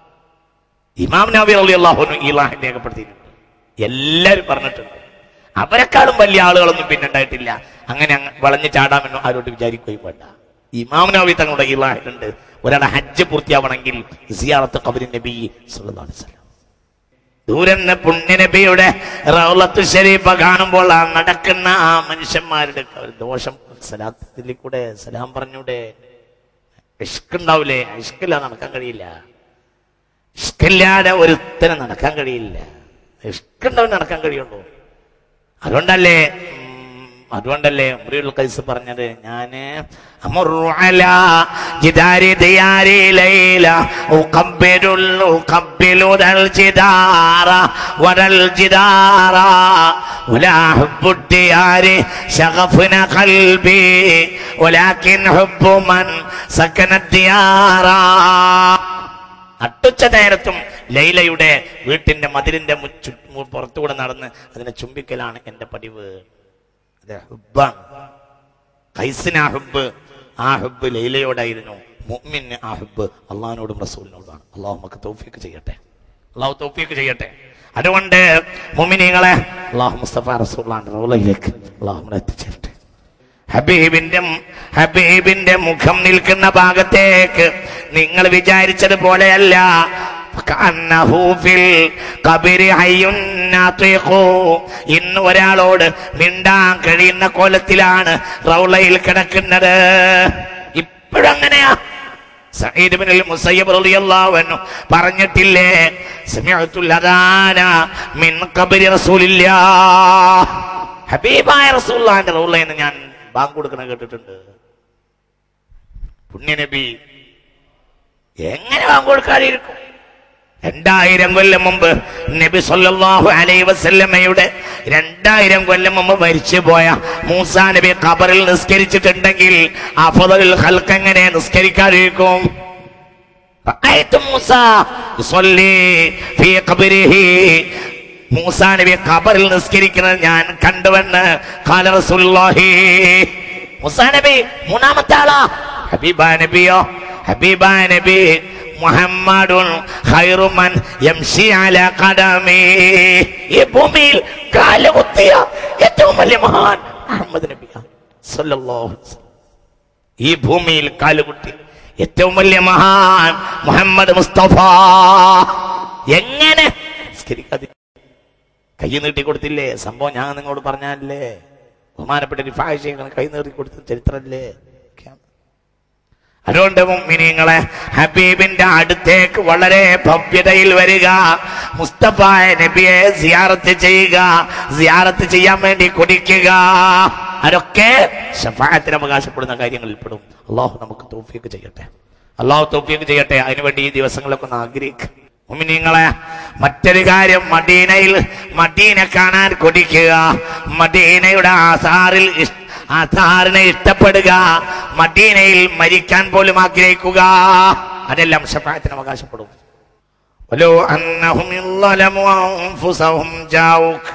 ഇമാം നബി റളിയല്ലാഹു അൻഹു ഈ ലാഹിൽ രേഖപ്പെടുത്തിയിട്ടുണ്ട് എല്ലാവരും പറഞ്ഞിട്ടുണ്ട് അവരെക്കാളും വലിയ ആളുകളൊന്നും പിന്നെ ഉണ്ടായിട്ടില്ല അങ്ങനെ അങ്ങ് വളഞ്ഞു ചാടാമെന്നോ ആരോട്ട് വിചാരിക്കുകയും വേണ്ട ഇമാം നബി തങ്ങളുടെ ഈ ലാഹിലുണ്ട് ഒരാളെ ഹജ്ജ് പൂർത്തിയാവണമെങ്കിൽ സിയാറത്ത് ഖബരി നബി സല്ലല്ലാഹു അലൈഹി വസല്ലം ദൂരെന്ന് പുണ്യനബിയുടെ റൗലത്ത് ഷരീഫ കാണുമ്പോൾ ആ നടക്കുന്ന ആ മനുഷ്യന്മാരുടെ ഒരു ദോഷം സലാത്തിൽ കൂടെ സലാം പറഞ്ഞൂടെ ഇഷ്കുണ്ടാവില്ലേ ഇഷ്കില്ല നടക്കാൻ കഴിയില്ല ഇഷ്കില്ലാതെ ഒരുത്തരം നടക്കാൻ കഴിയില്ല ഇഷ്കുണ്ടവൻ നടക്കാൻ കഴിയുള്ളൂ അതുകൊണ്ടല്ലേ ഉം, അതുകൊണ്ടല്ലേ ഉമ്രിയുൽ ഖൈസ് പറഞ്ഞത് ഞാന് അമുറു അലാ ജിദാരി ദിയാരി ലൈല ഉഖബ്ബിലുൽ ഉഖബ്ബിലു ദൽ ജിദാറ വദൽ ജിദാറ ولا حب الديار شغفنا قلبي ولكن حب من سكن الديار നട്ടുച്ച നേരത്തും ലൈലയുടെ വീട്ടിന്റെ മതിലിന്റെ മുച്ചു- മു- പുറത്തുകൂടെ നടന്ന് അതിനെ ചുംബിക്കലാണ് എന്റെ പതിവ് അത് ഹുബാണ് കൈസിന് ആ ഹുബ് ആ ഹുബ് ലൈലയോടായിരുന്നു മുഅ്മിന് ആ ഹുബ് അള്ളാഹിനോടും റസൂലിനോടാണ് അള്ളാഹു നമുക്ക് തൗഫീക്ക് ചെയ്യട്ടെ അള്ളാഹു തൗഫീക്ക് ചെയ്യട്ടെ അതുകൊണ്ട് മുഅ്മിനീങ്ങളെ അള്ളാഹു മുസ്തഫ റസൂലാണ് റൗലയിലേക്ക് അള്ളാഹു നമ്മളെ എത്തിച്ചേരട്ടെ ഹബീബിന്റെ ഹബീബിന്റെ മുഖം നിൽക്കുന്ന ഭാഗത്തേക്ക് നിങ്ങൾ വിചാരിച്ചത് പോലെയല്ല കഅന്നഹു ഫിൽ ഖബരി ഹയ്യുൻ നാതിഖു. ഇന്ന് ഒരാളോട് മിണ്ടാൻ കഴിയുന്ന കോലത്തിലാണ് റൗളയിൽ കിടക്കുന്നത് ഇപ്പോഴങ്ങനെയാ സഈദ് ബിൻ മുസയ്യബ് റളിയല്ലാഹു അൻഹു പറഞ്ഞിട്ടില്ലേ സമിഅത്തുൽ അദാന മിൻ ഖബരി റസൂലില്ലാഹ് ഹബീബായ റസൂലുള്ളാഹിന്റെ റൗളയിൽ നിന്ന് ഞാൻ ബാങ്ക് കൊടുക്കണ കേട്ടിട്ടുണ്ട് പുണ്യനബി എങ്ങനെ ബാങ്ക് കൊടുക്കാതിരിക്കും രണ്ടായിരം കൊല്ലം മുമ്പ് നബി സല്ലല്ലാഹു അലൈഹി വസല്ലമയുടെ രണ്ടായിരം കൊല്ലം മുമ്പ് മരിച്ചു പോയ മൂസാ നബി ഖബറിൽ നിസ്കരിച്ചിട്ടുണ്ടെങ്കിൽ അഫദലുൽ ഖൽഖ് എങ്ങനെ നിസ്കരിക്കാതിരിക്കും റഅയ്തു മൂസാ യുസല്ലി ഫീ ഖബരിഹി മൂസാ നബി ഖബറിൽ നിസ്കരിക്കുന്നത് ഞാൻ കണ്ടുവെന്ന് ഖാല റസൂലുള്ളാഹി മൂസാ നബി മൂന്നാമത്തെ ആളാ ഹബീബ നബിയോ ഹബീബ നബി മുഹമ്മദുൻ ഖൈറുമൻ യംശി അലാ ഖദമി ഈ ഭൂമിയിൽ കാലുകുത്തിയ ഏറ്റവും വലിയ മഹാൻ മുഹമ്മദ് നബിയാ സല്ലല്ലാഹു അലൈഹി വസല്ലം ഈ ഭൂമിയിൽ കാലുകുത്തി ഏറ്റവും വലിയ മഹാൻ മുഹമ്മദ് മുസ്തഫ എങ്ങനെ നിസ്കരിക്കാതി കൈ നീട്ടി കൊടുത്തില്ലേ സംഭവം ഞാൻ നിങ്ങളോട് പറഞ്ഞാലേ ബഹുമാനപ്പെട്ട റിഫായിഷങ്ങൾ കൈ നീട്ടി കൊടുത്ത ചരിത്രമല്ലേ ഒക്കെയാണ്. അതുകൊണ്ട് മുഅ്മിനീങ്ങളെ ഹബീബിന്റെ അടുത്തേക്ക് വളരെ ഭവ്യതയിൽ വരിക മുസ്തഫ നബിയെ സിയാറത്ത് ചെയ്യുക സിയാറത്ത് ചെയ്യാൻ വേണ്ടി കുടിക്കുക അതൊക്കെ ഷഫായത്തിന് അവകാശപ്പെടുന്ന കാര്യങ്ങളിൽ പെടും അള്ളാഹു നമുക്ക് തോഫിയൊക്കെ ചെയ്യട്ടെ അള്ളാഹു തോഫിയൊക്കെ ചെയ്യട്ടെ അതിനുവേണ്ടി ഈ ദിവസങ്ങളൊക്കെ ഒന്ന് ആഗ്രഹിക്കുക മുഅ്മിനീങ്ങളെ മറ്റൊരു കാര്യം മദീനയിൽ മദീന കാണാൻ കൊതിക്കുക മദീനയുടെ ആസാറിൽ ഇഷ്- ആസാറിനെ ഇഷ്ടപ്പെടുക മദീനയിൽ മരിക്കാൻ പോലും ആഗ്രഹിക്കുക അതെല്ലാം ഷഫായത്തിന് അവകാശപ്പെടും ولو أنهم إن ظلموا أنفسهم جاءوك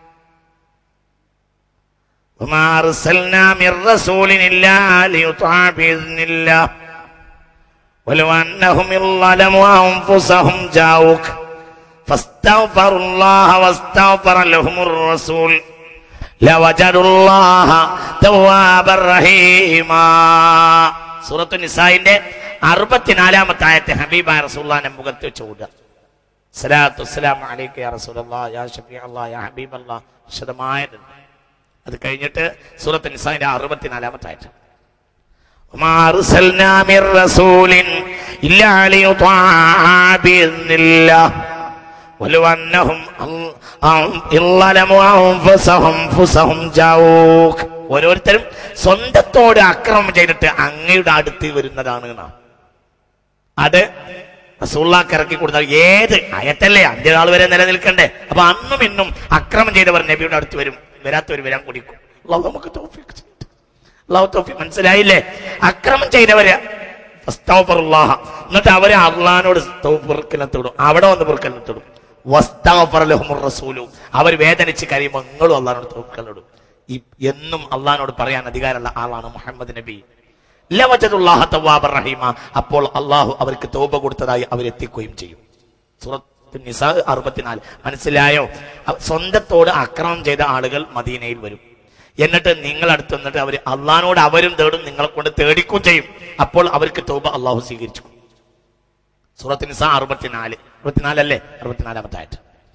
وما أرسلنا من رسول إلا ليطاع بإذن الله ولو أنهم إن ظلموا أنفسهم جاءوك فاستغفروا الله واستغفر لهم الرسول لوجدوا الله توابا رحيما സൂറത്തു നിസായിന്റെ അറുപത്തിനാലാമത്തെ ആയത്തെ ഹബീബായ റസൂള്ളാന്റെ മുഖത്ത് വെച്ച് ഓടുക സലാത്തു വസ്സലാം അലൈക യാ റസൂലല്ലാ യാ ഷഫീ അല്ലാ യാ ഹബീബ് അല്ലാ വിശദമായതുണ്ട് അത് കഴിഞ്ഞിട്ട് സൂറത്ത് നിസായിന്റെ അറുപത്തിനാലാമത്തെ ആയത്ത് وما أرسلنا من رسول إلا ليطاع بإذن الله ولو أنهم إن ظلموا أنفسهم أنفسهم جاءوك ഓരോരുത്തരും സ്വന്തത്തോട് അക്രമം ചെയ്തിട്ട് അങ്ങയുടെ അടുത്ത് വരുന്നതാണ് എന്നാണ് അത് റസൂള്ളാക്ക് ഇറക്കി കൊടുത്താൽ ഏത് അയത്തല്ലേ അഞ്ച് നാൾ വരെ നിലനിൽക്കണ്ടേ അപ്പൊ അന്നും ഇന്നും അക്രമം ചെയ്തവർ നബിയുടെ അടുത്ത് വരും വരാത്തവർ വരാൻ കുടിക്കും അള്ളാഹു നമുക്ക് തൗഫീഖ് ചെയ്യട്ടെ. അള്ളാഹു തൗഫീഖ് മനസ്സിലായില്ലേ അക്രമം ചെയ്തവര് ഫസ്തഗ്ഫിറുല്ലാഹ. എന്നിട്ട് അവരെ അള്ളഹാനോട് പൊറുക്കലത്തോടും അവിടെ വന്ന് പൊറുക്കലത്തോടും റസൂലു അവർ വേദനിച്ച് കഴിയുമ്പോൾ നിങ്ങളും അള്ളഹാനോട് തോക്കലോടും ഈ എന്നും അള്ളഹാനോട് പറയാൻ അധികാരമുള്ള ആളാണ് മുഹമ്മദ് നബി ലവജതുല്ലാഹ തവ്വാബർ റഹീമ അപ്പോൾ അള്ളാഹു അവർക്ക് തോപ കൊടുത്തതായി അവരെത്തിക്കുകയും ചെയ്യും സൂറത്ത് നിസാ അറുപത്തിനാല് മനസ്സിലായോ അ- സ്വന്തത്തോട് അക്രമം ചെയ്ത ആളുകൾ മദീനയിൽ വരും എന്നിട്ട് നിങ്ങളടുത്ത് വന്നിട്ട് അവർ അള്ളഹാനോട് അവരും തേടും നിങ്ങളെ കൊണ്ട് തേടിക്കും ചെയ്യും അപ്പോൾ അവർക്ക് തോപ അള്ളാഹു സ്വീകരിച്ചു സൂറത്ത് നിസാ അറുപത്തിനാല് അറുപത്തിനാലല്ലേ അറുപത്തിനാലാമത്തെ ആയിട്ട്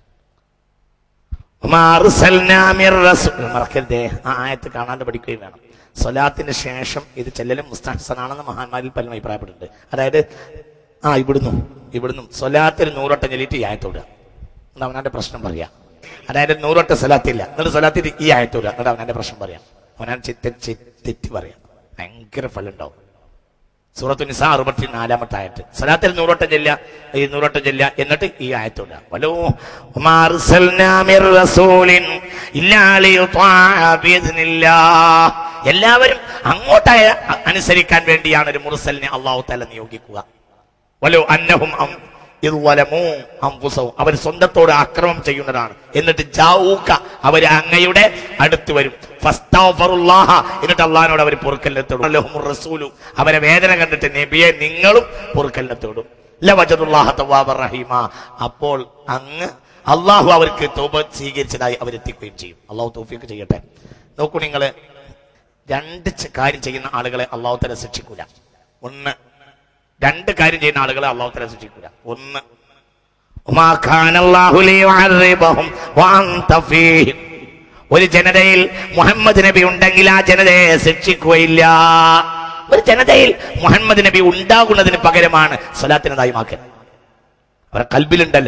വമാ അർസൽനാ മിർ റസൂൽ- മറക്കരുതേ ആ ആയത്ത് കാണാണ്ട് പഠിക്കുകയും വേണം സ്വലാത്തിന് ശേഷം ഇത് ചെല്ലലും മുസ്താഹസനാണെന്ന് മഹാന്മാരിൽ പലരും അഭിപ്രായപ്പെട്ടിട്ടുണ്ട് അതായത് ആ ഇവിടുന്നു ഇവിടുന്നു സ്വലാത്തിൽ നൂറോട്ടം ചൊല്ലിയിട്ട് ഈ ആയത്തോടുക എന്നിട്ട് അവനാന്റെ പ്രശ്നം പറയാം അതായത് നൂറോട്ട സ്വലാത്തില്ല എന്നിട്ട് സ്വലാത്തിൽ ഈ ആയത്തോടുക എന്നിട്ട് അവനാന്റെ പ്രശ്നം പറയാം അവനാൻ ചെ- ചെ- തെറ്റി പറയാം ഭയങ്കര ഫലം ഉണ്ടാവും സൂറത്തു നിസാ അറുപത്തി നാലാമത്തെ ആയത്ത് സലാത്തിൽ നൂറോട്ടം ചെല്ല ഈ നൂറോട്ടം ചെല്ല എന്നിട്ട് ഈ ആയത്തോട് വലോ വമാ അർസൽനാ മിർ റസൂലിൻ ഇല്ലാ ലിയുത്വാഅ ബിഇദ്നില്ലാഹ്. എല്ലാവരും അങ്ങോട്ട് അനുസരിക്കാൻ വേണ്ടിയാണ് ഒരു മുർസലിനെ അള്ളാഹു തല നിയോഗിക്കുക വലോ അന്നഹും അം- ഇത് വലമോ അംഫുസവും അവർ സ്വന്തത്തോട് ആക്രമം ചെയ്യുന്നതാണ് എന്നിട്ട് ജാവൂക്ക അവർ അങ്ങയുടെ അടുത്ത് വരും ഫസ്തഗ്ഫിറുല്ലാഹ. എന്നിട്ട് അള്ളഹാനോട് അവർ പൊറുക്കലിനെത്തോടും ലഹുമുർ റസൂലു അവരെ വേദന കണ്ടിട്ട് നബിയെ നിങ്ങളും പൊറുക്കലിനെത്തോടും ലവജതുല്ലാഹ തവ്വാബർ റഹീമ അപ്പോൾ അങ്ങ് അള്ളാഹു അവർക്ക് തോപ സ്വീകരിച്ചതായി അവരെത്തിക്കുകയും ചെയ്യും അള്ളാഹു തൗഫീഖ് ചെയ്യട്ടെ നോക്കൂ നിങ്ങള് രണ്ട് ച- കാര്യം ചെയ്യുന്ന ആളുകളെ അള്ളാഹു തല ശിക്ഷിക്കൂല ഒന്ന് രണ്ട് കാര്യം ചെയ്യുന്ന ആളുകളെ അള്ളാഹു തല ശിക്ഷിക്കൂല ഒന്ന് وما كان الله ليعذبهم وأنت فيهم. ഒരു ജനതയിൽ മുഹമ്മദ് നബി ഉണ്ടെങ്കിൽ ആ ജനതയെ ശിക്ഷിക്കുകയില്ല ഒരു ജനതയിൽ മുഹമ്മദ് നബി ഉണ്ടാകുന്നതിന് പകരമാണ് സ്വലാത്തിനതായി മാക്കൽ അവരെ കൽബിലുണ്ടല്ലോ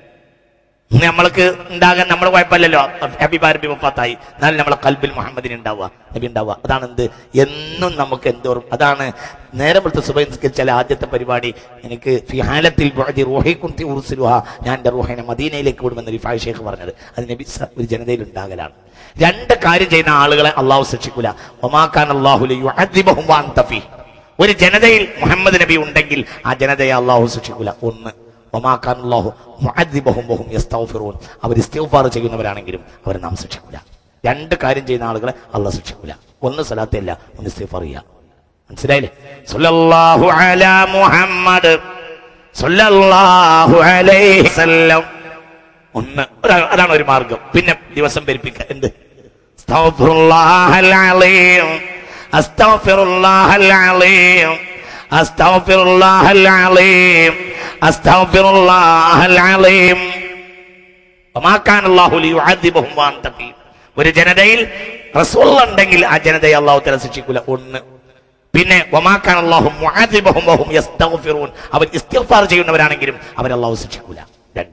ഇന്ന് നമ്മൾക്ക് ഉണ്ടാകാൻ നമ്മൾ കുഴപ്പമില്ലല്ലോ ഹബീബ് നബി വഫാത്തായി എന്നാലും നമ്മളെ കൽബിൽ മുഹമ്മദിന് ഉണ്ടാവുക നബി ഉണ്ടാവുക അതാണ് എന്ത് എന്നും നമുക്ക് എന്തോറും അതാണ് നേരെ പുറത്ത് സുബൈസ്കരിച്ചാൽ ആദ്യത്തെ പരിപാടി എനിക്ക് ഫിഹാലത്തിൽ ബുഅദി റൂഹി കുന്തി ഉർസിലുഹ ഞാൻ എൻ്റെ റൂഹിനെ മദീനയിലേക്ക് വിടുമെന്ന് റിഫായ് ഷേഖ് പറഞ്ഞത് അത് നബി സ- ഒരു ജനതയിൽ ഉണ്ടാകലാണ് രണ്ട് കാര്യം ചെയ്യുന്ന ആളുകളെ അള്ളാഹു ശിക്ഷിക്കൂല ഒമാക്കാൻ അള്ളാഹു യുഅദ്ദിബഹും വഅൻത ഫീഹ്. ഒരു ജനതയിൽ മുഹമ്മദ് നബി ഉണ്ടെങ്കിൽ ആ ജനതയെ അള്ളാഹു ശിക്ഷിക്കൂല ഒന്ന് ഒമാക്കാൻ അള്ളാഹു മുഅദ്ദിബഹും വഹും യസ്തഗ്ഫിറൂൻ അവർ ഇസ്തിഗ്ഫാർ ചെയ്യുന്നവരാണെങ്കിലും അവർ നാം ശിക്ഷിക്കൂല രണ്ട് കാര്യം ചെയ്യുന്ന ആളുകളെ അള്ളാഹ് ശിക്ഷിക്കൂല ഒന്ന് സലാത്തല്ല ഒന്ന് ഇസ്തിഗ്ഫാർ ചെയ്യുക മനസ്സിലായില്ലേ സല്ലല്ലാഹു അലാ മുഹമ്മദ് സല്ലല്ലാഹു അലൈഹി വസല്ലം ഒന്ന് ഒരാ- അതാണ് ഒരു മാർഗം പിന്നെ ദിവസം പെരുപ്പിക്കുക എന്ത് അസ്തഗ്ഫിറുല്ലാഹൽ അലീം അസ്തഗ്ഫിറുല്ലാഹൽ അലീം അസ്തഗ്ഫിറുല്ലാഹൽ അലീം അസ്തഗ്ഫിറുല്ലാഹൽ അലീം വമാ കാന അല്ലാഹു ലിയുഅദ്ദിബഹും വഅൻത ഫീഹ്. ഒരു ജനതയിൽ റസൂൽ ഉണ്ടെങ്കിൽ ആ ജനതയെ അള്ളാഹു തല ശിക്ഷിക്കൂല ഒന്ന് പിന്നെ വമാക്കാൻ അള്ളാഹു മുഅദ്ദിബഹും വഹും യസ്തഗ്ഫിറൂൻ അവർ ഇസ്തിഗ്ഫാർ ചെയ്യുന്നവരാണെങ്കിലും അവർ അള്ളാഹു ശിക്ഷിക്കൂല രണ്ട്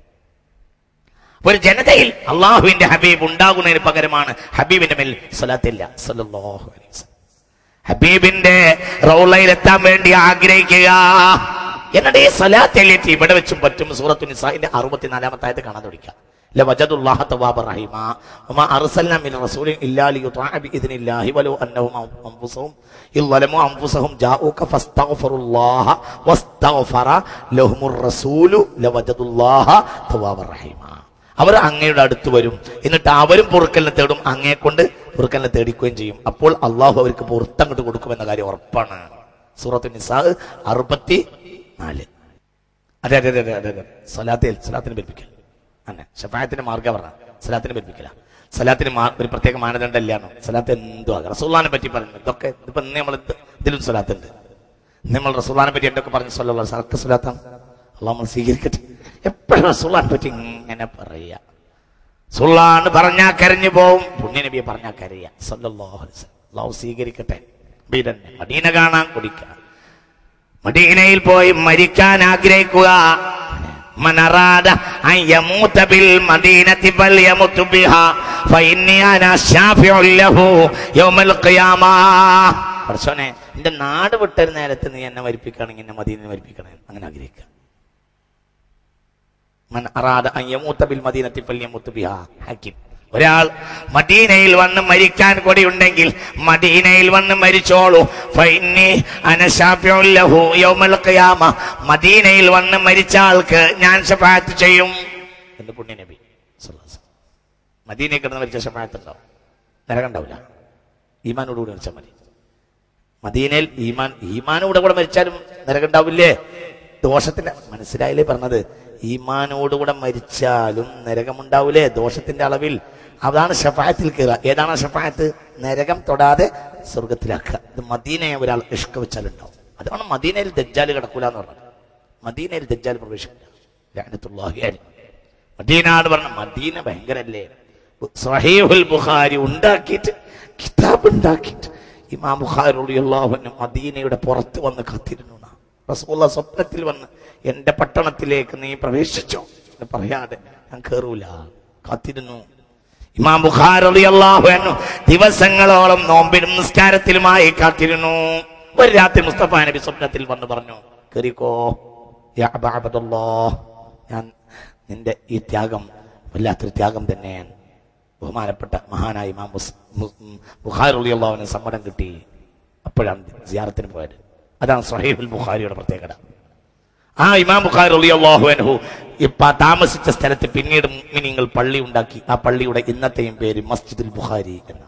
ഒരു ജനതയിൽ അള്ളാഹുവിന്റെ ഹബീബ് ഉണ്ടാകുന്നതിന് പകരമാണ് ഹബീബിന്റെ മേൽ സ്വലാത്തില്ല സല്ലല്ലാഹു അലൈഹി വസല്ലം. ഹബീബിന്റെ റൗളയിൽ എത്താൻ വേണ്ടി ആഗ്രഹിക്കുക എന്നിട്ട് ഈ സ്വലാത്തിലേക്ക് ഇവിടെ വെച്ചും പറ്റും സൂറത്തു നിസാഇന്റെ അറുപത്തിനാലാമത്തെ ആയത് കാണാൻ തുടങ്ങിക്കുക لوجدوا الله توابا رحيما وما ارسلنا من رسول الا ليطاع باذن الله ولو انهم انفسهم إذ ظلموا انفسهم جاءوك فاستغفروا الله واستغفر لهم الرسول لوجدوا الله توابا رحيما അവർ അങ്ങയുടെ അടുത്ത് വരും എന്നിട്ട് അവരും പൊറുക്കലിനെ തേടും അങ്ങയെ കൊണ്ട് പൊറുക്കലിനെ തേടിക്കുകയും ചെയ്യും അപ്പോൾ അള്ളാഹു അവർക്ക് പുറത്തങ്ങോട്ട് കൊടുക്കുമെന്ന കാര്യം ഉറപ്പാണ് സൂറത്തു നിസാ അറുപത്തി നാല് അതെ അതെ അതെ അതെ അതെ അതെ സലാത്തിൽ സലാത്തിന് പഠിപ്പിക്കൽ അന്നെ ഷഫായത്തിന്റെ മാർഗ്ഗം പറഞ്ഞ സലാത്തിന് പഠിപ്പിക്കല സലാത്തിന് മാ- ഒരു പ്രത്യേക മാനദണ്ഡം ഇല്ലാന്നോ സലാത്ത് എന്തോ ആകാം റസൂള്ളാനെ പറ്റി പറഞ്ഞു ഇതൊക്കെ ഇതിപ്പോ ഇന്ന് നമ്മൾ ഇതിലും സലാത്തുണ്ട് ഇന്ന് നമ്മൾ റസൂള്ളാനെ പറ്റി എന്തൊക്കെ പറഞ്ഞു സല്ല സർക്ക് സലാത്താണ് അള്ളാഹ് നമ്മൾ സ്വീകരിക്കട്ടെ എപ്പോഴും റസൂള്ളാനെ പറ്റി ഇങ്ങനെ പറയുക സുള്ളാന്ന് പറഞ്ഞാ കരഞ്ഞു പോവും പുണ്യനബിയെ പറഞ്ഞാ കരയ സല്ലല്ലാഹു അലൈഹി വസല്ലം. അള്ളാഹു സ്വീകരിക്കട്ടെ ബീദന്നെ മദീന കാണാൻ കുടിക്കാം മദീനയിൽ പോയി മരിക്കാൻ ആഗ്രഹിക്കുക من أراد أن يموت بالمدينة فليمت بها فإني أنا شافع له يوم القيامة പടച്ചോനെ എന്റെ നാട് വിട്ടൊരു നേരത്ത് നീ എന്നെ മരിപ്പിക്കുകയാണെങ്കിൽ എന്നെ മദീനെ മരിപ്പിക്കണേ അങ്ങനെ ആഗ്രഹിക്കുക മൻ അറാദ അൻ യമൂത്ത ബിൽ മദീനത്തി ഫല്യമൂത്ത് ബിഹാ ഹക്കീം ഒരാൾ മദീനയിൽ വന്ന് മരിക്കാൻ കൊടിയുണ്ടെങ്കിൽ മദീനയിൽ വന്ന് മരിച്ചോളൂ ഫൈന്നി അന ശാഫിഉൻ ലഹു യൗമൽ ഖിയാമ മദീനയിൽ വന്ന് മരിച്ച ആൾക്ക് ഞാൻ ശഫാഅത്ത് ചെയ്യും എന്ന് പുണ്യ നബി സല്ലല്ലാഹു അലൈഹി വസല്ലം. മദീനയിൽ കിടന്ന് മരിച്ച ശഫാഅത്ത് ഉണ്ടാവും നരകം ഉണ്ടാവില്ല ഈമാനോടുകൂടി മരിച്ചാൽ മതി മദീനയിൽ ഈമാൻ ഈമാനോടെ കൂടെ മരിച്ചാലും നരകം ഉണ്ടാവില്ലേ ദോഷത്തിന്റെ മനസ്സിലായില്ലേ പറഞ്ഞത് ഈമാനോടുകൂടെ മരിച്ചാലും നരകമുണ്ടാവില്ലേ ദോഷത്തിന്റെ അളവിൽ അതാണ് ഷഫായത്തിൽ കയറുക ഏതാണ് ഷഫായത്ത് നരകം തൊടാതെ സ്വർഗത്തിലാക്കുക ഇത് മദീനയെ ഒരാൾ ഇഷ്ക വെച്ചാലുണ്ടാവും അതാണ് മദീനയിൽ ദജ്ജാല് കിടക്കൂല എന്ന് പറഞ്ഞത് മദീനയിൽ ദജ്ജാൽ പ്രവേശിക്കില്ല ലഅനത്തുല്ലാഹി അലൈഹി. മദീന എന്ന് പറഞ്ഞ മദീന ഭയങ്കരല്ലേ സഹീഹുൽ ബുഖാരി ഉണ്ടാക്കിയിട്ട് കിതാബ് ഉണ്ടാക്കിയിട്ട് ഇമാം ബുഖാരി റളിയല്ലാഹു മദീനയുടെ പുറത്ത് വന്ന് കാത്തിരുന്നു എന്നാ. റസൂലുള്ള സ്വപ്നത്തിൽ വന്ന് എന്റെ പട്ടണത്തിലേക്ക് നീ പ്രവേശിച്ചോ എന്ന് പറയാതെ ഞാൻ കയറൂല കാത്തിരുന്നു ഇമാം ബുഖാരി റളിയല്ലാഹു അൻഹു ദിവസങ്ങളോളം നോമ്പിലും നിസ്കാരത്തിലുമായി കാത്തിരുന്നു ഒരു രാത്രി മുസ്തഫ നബി സ്വപ്നത്തിൽ വന്ന് പറഞ്ഞു കയറിക്കോ യാ അബാ അബ്ദുല്ലാഹ് ഞാൻ നിന്റെ ഈ ത്യാഗം വല്ലാത്തൊരു ത്യാഗം തന്നെയാണ് ബഹുമാനപ്പെട്ട മഹാനായ ഇമാം മുസ്- മു- ഉം ബുഖാരി റളിയല്ലാഹുവിന് സമ്മതം കിട്ടി അപ്പോഴാണ് സിയാറത്തിന് പോയത് അതാണ് സഹീബുൽ ബുഖാരിയുടെ പ്രത്യേകത ആ ഇമാം ബുഖാരി റളിയല്ലാഹു അൻഹു ഇപ്പൊ താമസിച്ച സ്ഥലത്ത് പിന്നീട് നിങ്ങൾ പള്ളി ഉണ്ടാക്കി ആ പള്ളിയുടെ ഇന്നത്തെയും പേര് മസ്ജിദുൽ ബുഖാരി എന്നാണ്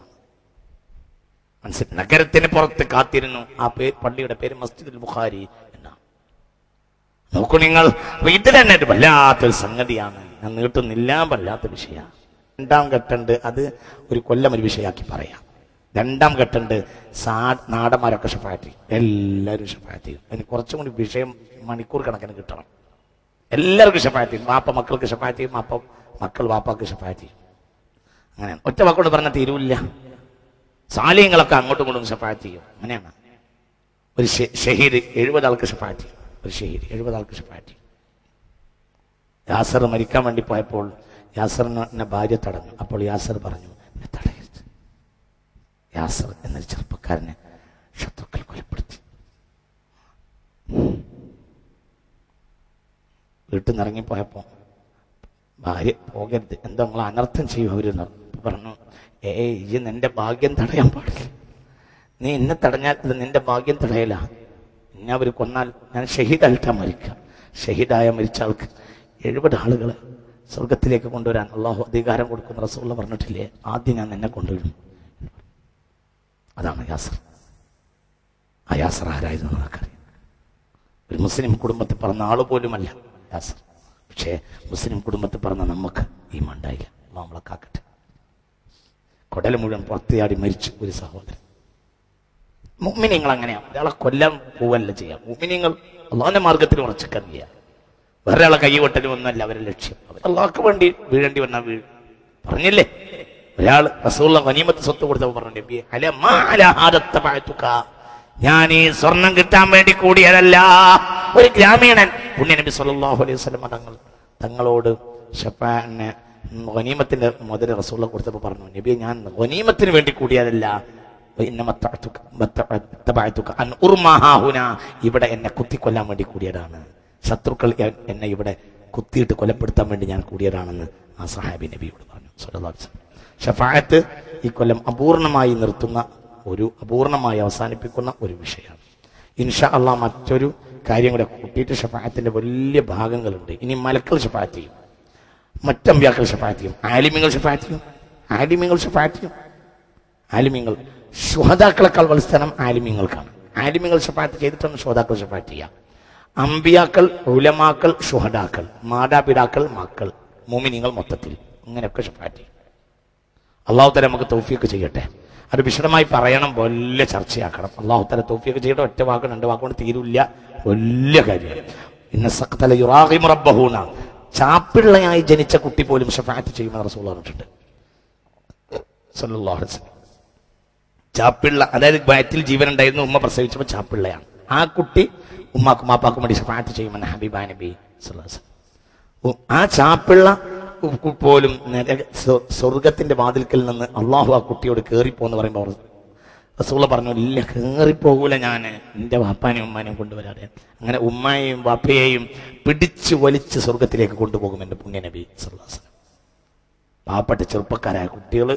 മനസ്സിൽ നഗരത്തിന് പുറത്ത് കാത്തിരുന്നു ആ പേ പള്ളിയുടെ പേര് മസ്ജിദുൽ ബുഖാരി എന്നാണ് നോക്കൂ നിങ്ങൾ അപ്പൊ ഇത് തന്നെ ഒരു വല്ലാത്തൊരു സംഗതിയാണ് ഞാൻ നീട്ടുന്നില്ല വല്ലാത്ത വിഷയമാണ് രണ്ടാം ഘട്ടമുണ്ട് അത് ഒരു കൊല്ലം ഒരു വിഷയമാക്കി പറയാം രണ്ടാം ഘട്ടമുണ്ട് സാ നാടന്മാരൊക്കെ ഷഫാറ്റ് ചെയ്യും എല്ലാവരും ഷഫാറ്റ് ചെയ്യും അതിന് കുറച്ചും കൂടി വിഷയം മണിക്കൂർ കണക്കിന് കിട്ടണം എല്ലാവർക്കും ഷഫാറ്റ് ചെയ്യും വാപ്പ മക്കൾക്ക് ഷഫാറ്റ് ചെയ്യും വാപ്പ മക്കൾ വാപ്പാക്ക് ഷഫാറ്റ് ചെയ്യും അങ്ങനെ ഒറ്റ വാക്കോട് പറഞ്ഞാൽ തീരൂല്ല സാലിയങ്ങളൊക്കെ അങ്ങോട്ടും ഇങ്ങോട്ടും ഷഫാറ്റ് ചെയ്യും അങ്ങനെയാണ് ഒരു ഷെ- ഷഹീദ് എഴുപത് ആൾക്ക് ഷഫാറ്റ് ചെയ്യും ഒരു ഷഹീദ് എഴുപത് ആൾക്ക് ഷഫാറ്റ് ചെയ്യും യാസർ മരിക്കാൻ വേണ്ടി പോയപ്പോൾ യാസറിനെ ഭാര്യ തടഞ്ഞു അപ്പോൾ യാസർ പറഞ്ഞു എന്നെ തടയരുത് യാസർ എന്നൊരു ചെറുപ്പക്കാരനെ ശത്രുക്കൾ കൊലപ്പെടുത്തി വീട്ടിൽ നിന്ന് ഇറങ്ങിപ്പോയപ്പോ ഭാര്യ പോകരുത് എന്താ നിങ്ങൾ അനർത്ഥം ചെയ്യും അവരെന്ന് പറഞ്ഞു ഏയ് ഈ നിന്റെ ഭാഗ്യം തടയാൻ പാടില്ല നീ എന്നെ തടഞ്ഞാൽ ഇത് നിന്റെ ഭാഗ്യം തടയല എന്നെ അവർ കൊന്നാൽ ഞാൻ ഷഹീദായിട്ടാ മരിക്കുക ഷഹീദായ മരിച്ച ആൾക്ക് എഴുപത് ആളുകളെ സ്വർഗത്തിലേക്ക് കൊണ്ടുവരാൻ അള്ളാഹു അധികാരം കൊടുക്കുന്ന റസൂള്ള പറഞ്ഞിട്ടില്ലേ ആദ്യം ഞാൻ നിന്നെ കൊണ്ടുവരും അതാണ് യാസർ ആ യാസർ ആരായിരുന്നു നമുക്കറിയാം ഒരു മുസ്ലിം കുടുംബത്തിൽ പറഞ്ഞ ആള് പോലുമല്ല യാസർ പക്ഷേ മുസ്ലിം കുടുംബത്തിൽ പറഞ്ഞ നമുക്ക് ഈ മണ്ടായില്ല അള്ളാഹ് നമ്മളെ കാക്കട്ടെ കൊടൽ മുഴുവൻ പുറത്തിയാടി മരിച്ചു ഒരു സഹോദരൻ മുമ്മിനിങ്ങൾ അങ്ങനെയാണ് ഒരാളെ കൊല്ലാൻ പോവല്ല ചെയ്യാം മുമ്മിനിങ്ങൾ അള്ളാഹിന്റെ മാർഗത്തിൽ ഉറച്ചിക്കറിയ വേറെ ആളെ കൈ കൊട്ടലും ഒന്നല്ല അവരെ ലക്ഷ്യം അവർ അള്ളാഹ്ക്ക് വേണ്ടി വീഴേണ്ടി വന്നാൽ വീഴും പറഞ്ഞില്ലേ ഒരാൾ റസൂള്ള ഗനീമത്ത് സ്വത്ത് കൊടുത്തപ്പോൾ പറഞ്ഞു നബിയെ, അല മാ അല ഹാദത്ത ബഅതുക. ഞാൻ ഈ സ്വർണം കിട്ടാൻ വേണ്ടി കൂടിയതല്ല ഒരു ഗ്രാമീണൻ പുണ്യ നബി സല്ലല്ലാഹു അലൈഹി വസല്ലം തങ്ങൾ തങ്ങളോട് ഷഫാനെ ഗനീമത്തിന്റെ മുതൽ റസൂള്ള കൊടുത്തപ്പോൾ പറഞ്ഞു നബിയെ ഞാൻ ഗനീമത്തിന് വേണ്ടി കൂടിയതല്ല ഇന്നമ തഅതുക വത്തബഅതുക അൻ ഉർമാഹാ ഹുനാ. ഇവിടെ എന്നെ കുത്തിക്കൊല്ലാൻ വേണ്ടി കൂടിയതാണ് ശത്രുക്കൾ എ- എന്നെ ഇവിടെ കുത്തിയിട്ട് കൊലപ്പെടുത്താൻ വേണ്ടി ഞാൻ കൂടിയതാണെന്ന് ആ സഹാബി നബിയോട് പറഞ്ഞു സല്ലല്ലാഹു അലൈഹി വസല്ലം. ഷഫാഅത്ത് ഈ കൊല്ലം അപൂർണമായി നിർത്തുന്ന ഒരു അപൂർണമായി അവസാനിപ്പിക്കുന്ന ഒരു വിഷയമാണ് ഇൻഷാ അള്ളാ മറ്റൊരു കാര്യം കൂടെ കൂട്ടിയിട്ട് ഷഫാഅത്തിന്റെ വലിയ ഭാഗങ്ങളുണ്ട് ഇനി മലക്കൾ ഷഫാഅത്ത് ചെയ്യും മറ്റമ്പ്യാക്കൾ ഷഫാഅത്ത് ചെയ്യും ആലിമ്യങ്ങൾ ഷഫാഅത്ത് ചെയ്യും ആലിമ്യങ്ങൾ ഷഫാഅത്ത് ചെയ്യും ആലിമ്യങ്ങൾ ശുഹതാക്കളെക്കാൾ വത്സരം ആലിമ്യങ്ങൾക്കാണ് ആലിമികൾ ഷഫാത്ത് ചെയ്തിട്ടാണ് ശ്രോതാക്കൾ ഷഫാത്ത് ചെയ്യുക അമ്പിയാക്കൾ ഉലമാക്കൾ ഷുഹദാക്കൾ മാതാപിതാക്കൾ മക്കൾ മോമിനിങ്ങൾ മൊത്തത്തിൽ ഇങ്ങനെയൊക്കെ ഷഫാത്ത് ചെയ്യും അള്ളാഹു തല നമുക്ക് തൗഫീക്ക് ചെയ്യട്ടെ അത് വിശദമായി പറയണം വലിയ ചർച്ചയാക്കണം അള്ളാഹു തല തൗഫീക്ക് ചെയ്യട്ടെ ഒറ്റ വാക്ക് രണ്ട് വാക്കുകൊണ്ട് തീരില്ല വലിയ കാര്യം ഇന്ന സഖ്തല യുറാഹിം റബ്ബഹൂന ചാപ്പിള്ളയായി ജനിച്ച കുട്ടി പോലും ഷഫാത്ത് ചെയ്യുമെന്ന് റസൂൽ പറഞ്ഞിട്ടുണ്ട് സല്ലല്ലാഹു അലൈഹി വസല്ലം ചാപ്പിള്ള അതായത് വയറ്റിൽ ജീവൻ ഉണ്ടായിരുന്നു ഉമ്മ പ്രസവിച്ചപ്പോൾ ചാപ്പിള്ളയാണ് ആ കുട്ടി ഉമ്മാക്കും മാപ്പാക്കും വേണ്ടി ഷഫാത്ത് ചെയ്യുമെന്ന് ഹബീബ നബി സല്ലല്ലാഹു അലൈഹി വസല്ലം. ഉ- ആ ചാപ്പിള്ള ഉ- കു- പോലും നരക- സ്വ- സ്വർഗത്തിന്റെ വാതിൽക്കൽ നിന്ന് അള്ളാഹു ആ കുട്ടിയോട് കയറിപ്പോന്ന് പറയുമ്പോൾ റസൂള പറഞ്ഞു ഇല്ല കയറിപ്പോകൂല ഞാൻ എൻ്റെ വാപ്പാനെയും ഉമ്മാനെയും കൊണ്ടുവരാതെ അങ്ങനെ ഉമ്മയെയും വാപ്പയെയും പിടിച്ചു വലിച്ച് സ്വർഗത്തിലേക്ക് കൊണ്ടുപോകും എൻ്റെ പുണ്യ നബി സല്ലല്ലാഹു അലൈഹി വസല്ലം. പാവപ്പെട്ട ചെറുപ്പക്കാരായ കുട്ടികൾ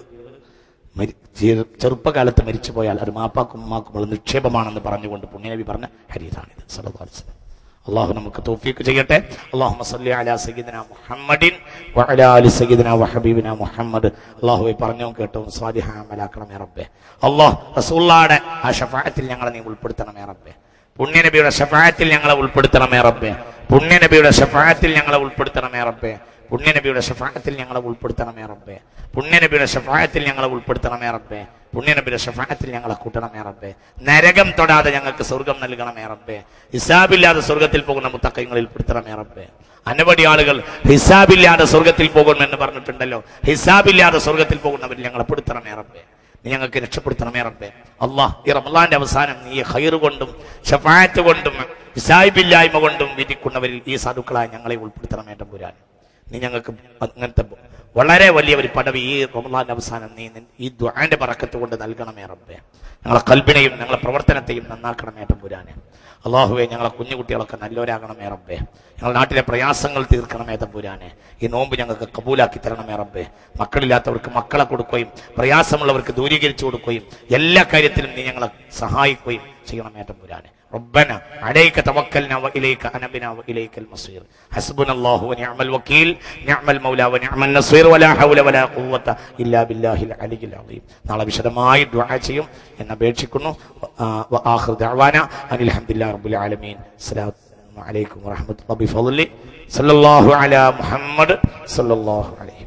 ചെറുപ്പകാലത്ത് മരിച്ചു പോയാൽ അത് മാപ്പാക്കും ഉമ്മാക്കുമുള്ള നിക്ഷേപമാണെന്ന് പറഞ്ഞുകൊണ്ട് പുണ്യനബി പറഞ്ഞ ഹരീതാണിത് സല്ലല്ലാഹു അലൈഹി വസല്ലം. അള്ളാഹു നമുക്ക് തൗഫീക്ക് ചെയ്യട്ടെ അള്ളാഹു സല്ലി അലാ സയ്യിദിന മുഹമ്മദിൻ വഅലാ ആലി സയ്യിദിന വഹബീബിന മുഹമ്മദ് അള്ളാഹുവെ പറഞ്ഞോ കേട്ടോ സ്വാദിഹാമലാക്കണമേ റബ്ബേ അള്ളാഹ് റസൂള്ളാടെ ആ ഷഫാഅത്തിൽ ഞങ്ങളെ നീ ഉൾപ്പെടുത്തണമേ റബ്ബേ പുണ്യനബിയുടെ ഷഫാഅത്തിൽ ഞങ്ങളെ ഉൾപ്പെടുത്തണമേ റബ്ബേ പുണ്യനബിയുടെ ഷഫാഅത്തിൽ ഞങ്ങളെ ഉൾപ്പെടുത്തണമേ റബ്ബേ പുണ്യനബിയുടെ ഷഫാഅത്തിൽ ഞങ്ങളെ ഉൾപ്പെടുത്തണമേ റബ്ബേ പുണ്യനബിയുടെ ഷഫാഅത്തിൽ ഞങ്ങളെ ഉൾപ്പെടുത്തണമേ റബ്ബേ പുണ്യനബിയുടെ ഷഫാഅത്തിൽ ഞങ്ങളെ കൂട്ടണമേ റബ്ബേ നരകം തൊടാതെ ഞങ്ങൾക്ക് സ്വർഗം നൽകണമേ റബ്ബേ ഹിസാബില്ലാതെ സ്വർഗത്തിൽ പോകുന്ന മുത്തക്കൈങ്ങളിൽ പെടുത്തണമേ റബ്ബേ അനവധി ആളുകൾ ഹിസാബില്ലാതെ സ്വർഗത്തിൽ പോകുമെന്ന് പറഞ്ഞിട്ടുണ്ടല്ലോ ഹിസാബില്ലാതെ സ്വർഗത്തിൽ പോകുന്നവരിൽ ഞങ്ങളെ പെടുത്തണമേ റബ്ബേ നീ ഞങ്ങൾക്ക് രക്ഷപ്പെടുത്തണമേ റബ്ബേ അള്ളാഹ് ഈ റമലാന്റെ അവസാനം നീ ഹൈർ കൊണ്ടും ഷഫായത്ത് കൊണ്ടും ഹിസാബില്ലായ്മ കൊണ്ടും വിധിക്കുന്നവരിൽ ഈ സാധുക്കളായി ഞങ്ങളെ ഉൾപ്പെടുത്തണമേ തമ്പുരാൻ നീ ഞങ്ങൾക്ക് അങ്ങനത്തെ വളരെ വലിയ ഒരു പദവി ഈ റമലാന്റെ അവസാനം നീ നിൻ- ഈ ദ്വാന്റെ പറക്കത്ത് കൊണ്ട് നൽകണമേ റബ്ബേ ഞങ്ങളെ കൽബിനെയും ഞങ്ങളെ പ്രവർത്തനത്തെയും നന്നാക്കണമേ തമ്പുരാനെ അള്ളാഹുവെ ഞങ്ങളെ കുഞ്ഞുകുട്ടികളൊക്കെ നല്ലവരാകണമേ റബ്ബേ ഞങ്ങളുടെ നാട്ടിലെ പ്രയാസങ്ങൾ തീർക്കണമേ തമ്പുരാനെ ഈ നോമ്പ് ഞങ്ങൾക്ക് കബൂലാക്കി തരണമേ റബ്ബേ മക്കളില്ലാത്തവർക്ക് മക്കളെ കൊടുക്കുകയും പ്രയാസമുള്ളവർക്ക് ദൂരീകരിച്ചു കൊടുക്കുകയും എല്ലാ കാര്യത്തിലും നീ ഞങ്ങളെ സഹായിക്കുകയും ചെയ്യണമേ തമ്പുരാനെ ربنا عليك توكلنا واليك انبنا واليك المصير حسبنا الله ونعم الوكيل نعم المولى ونعم النصير ولا حول ولا قوه الا بالله العلي العظيم നാളെ വിശദമായി ദുആ ചെയ്യും എന്ന് അപേക്ഷിക്കുന്നു واخر دعوانا ان الحمد لله رب العالمين السلام عليكم ورحمه الله بفضله صلى الله على محمد صلى الله عليه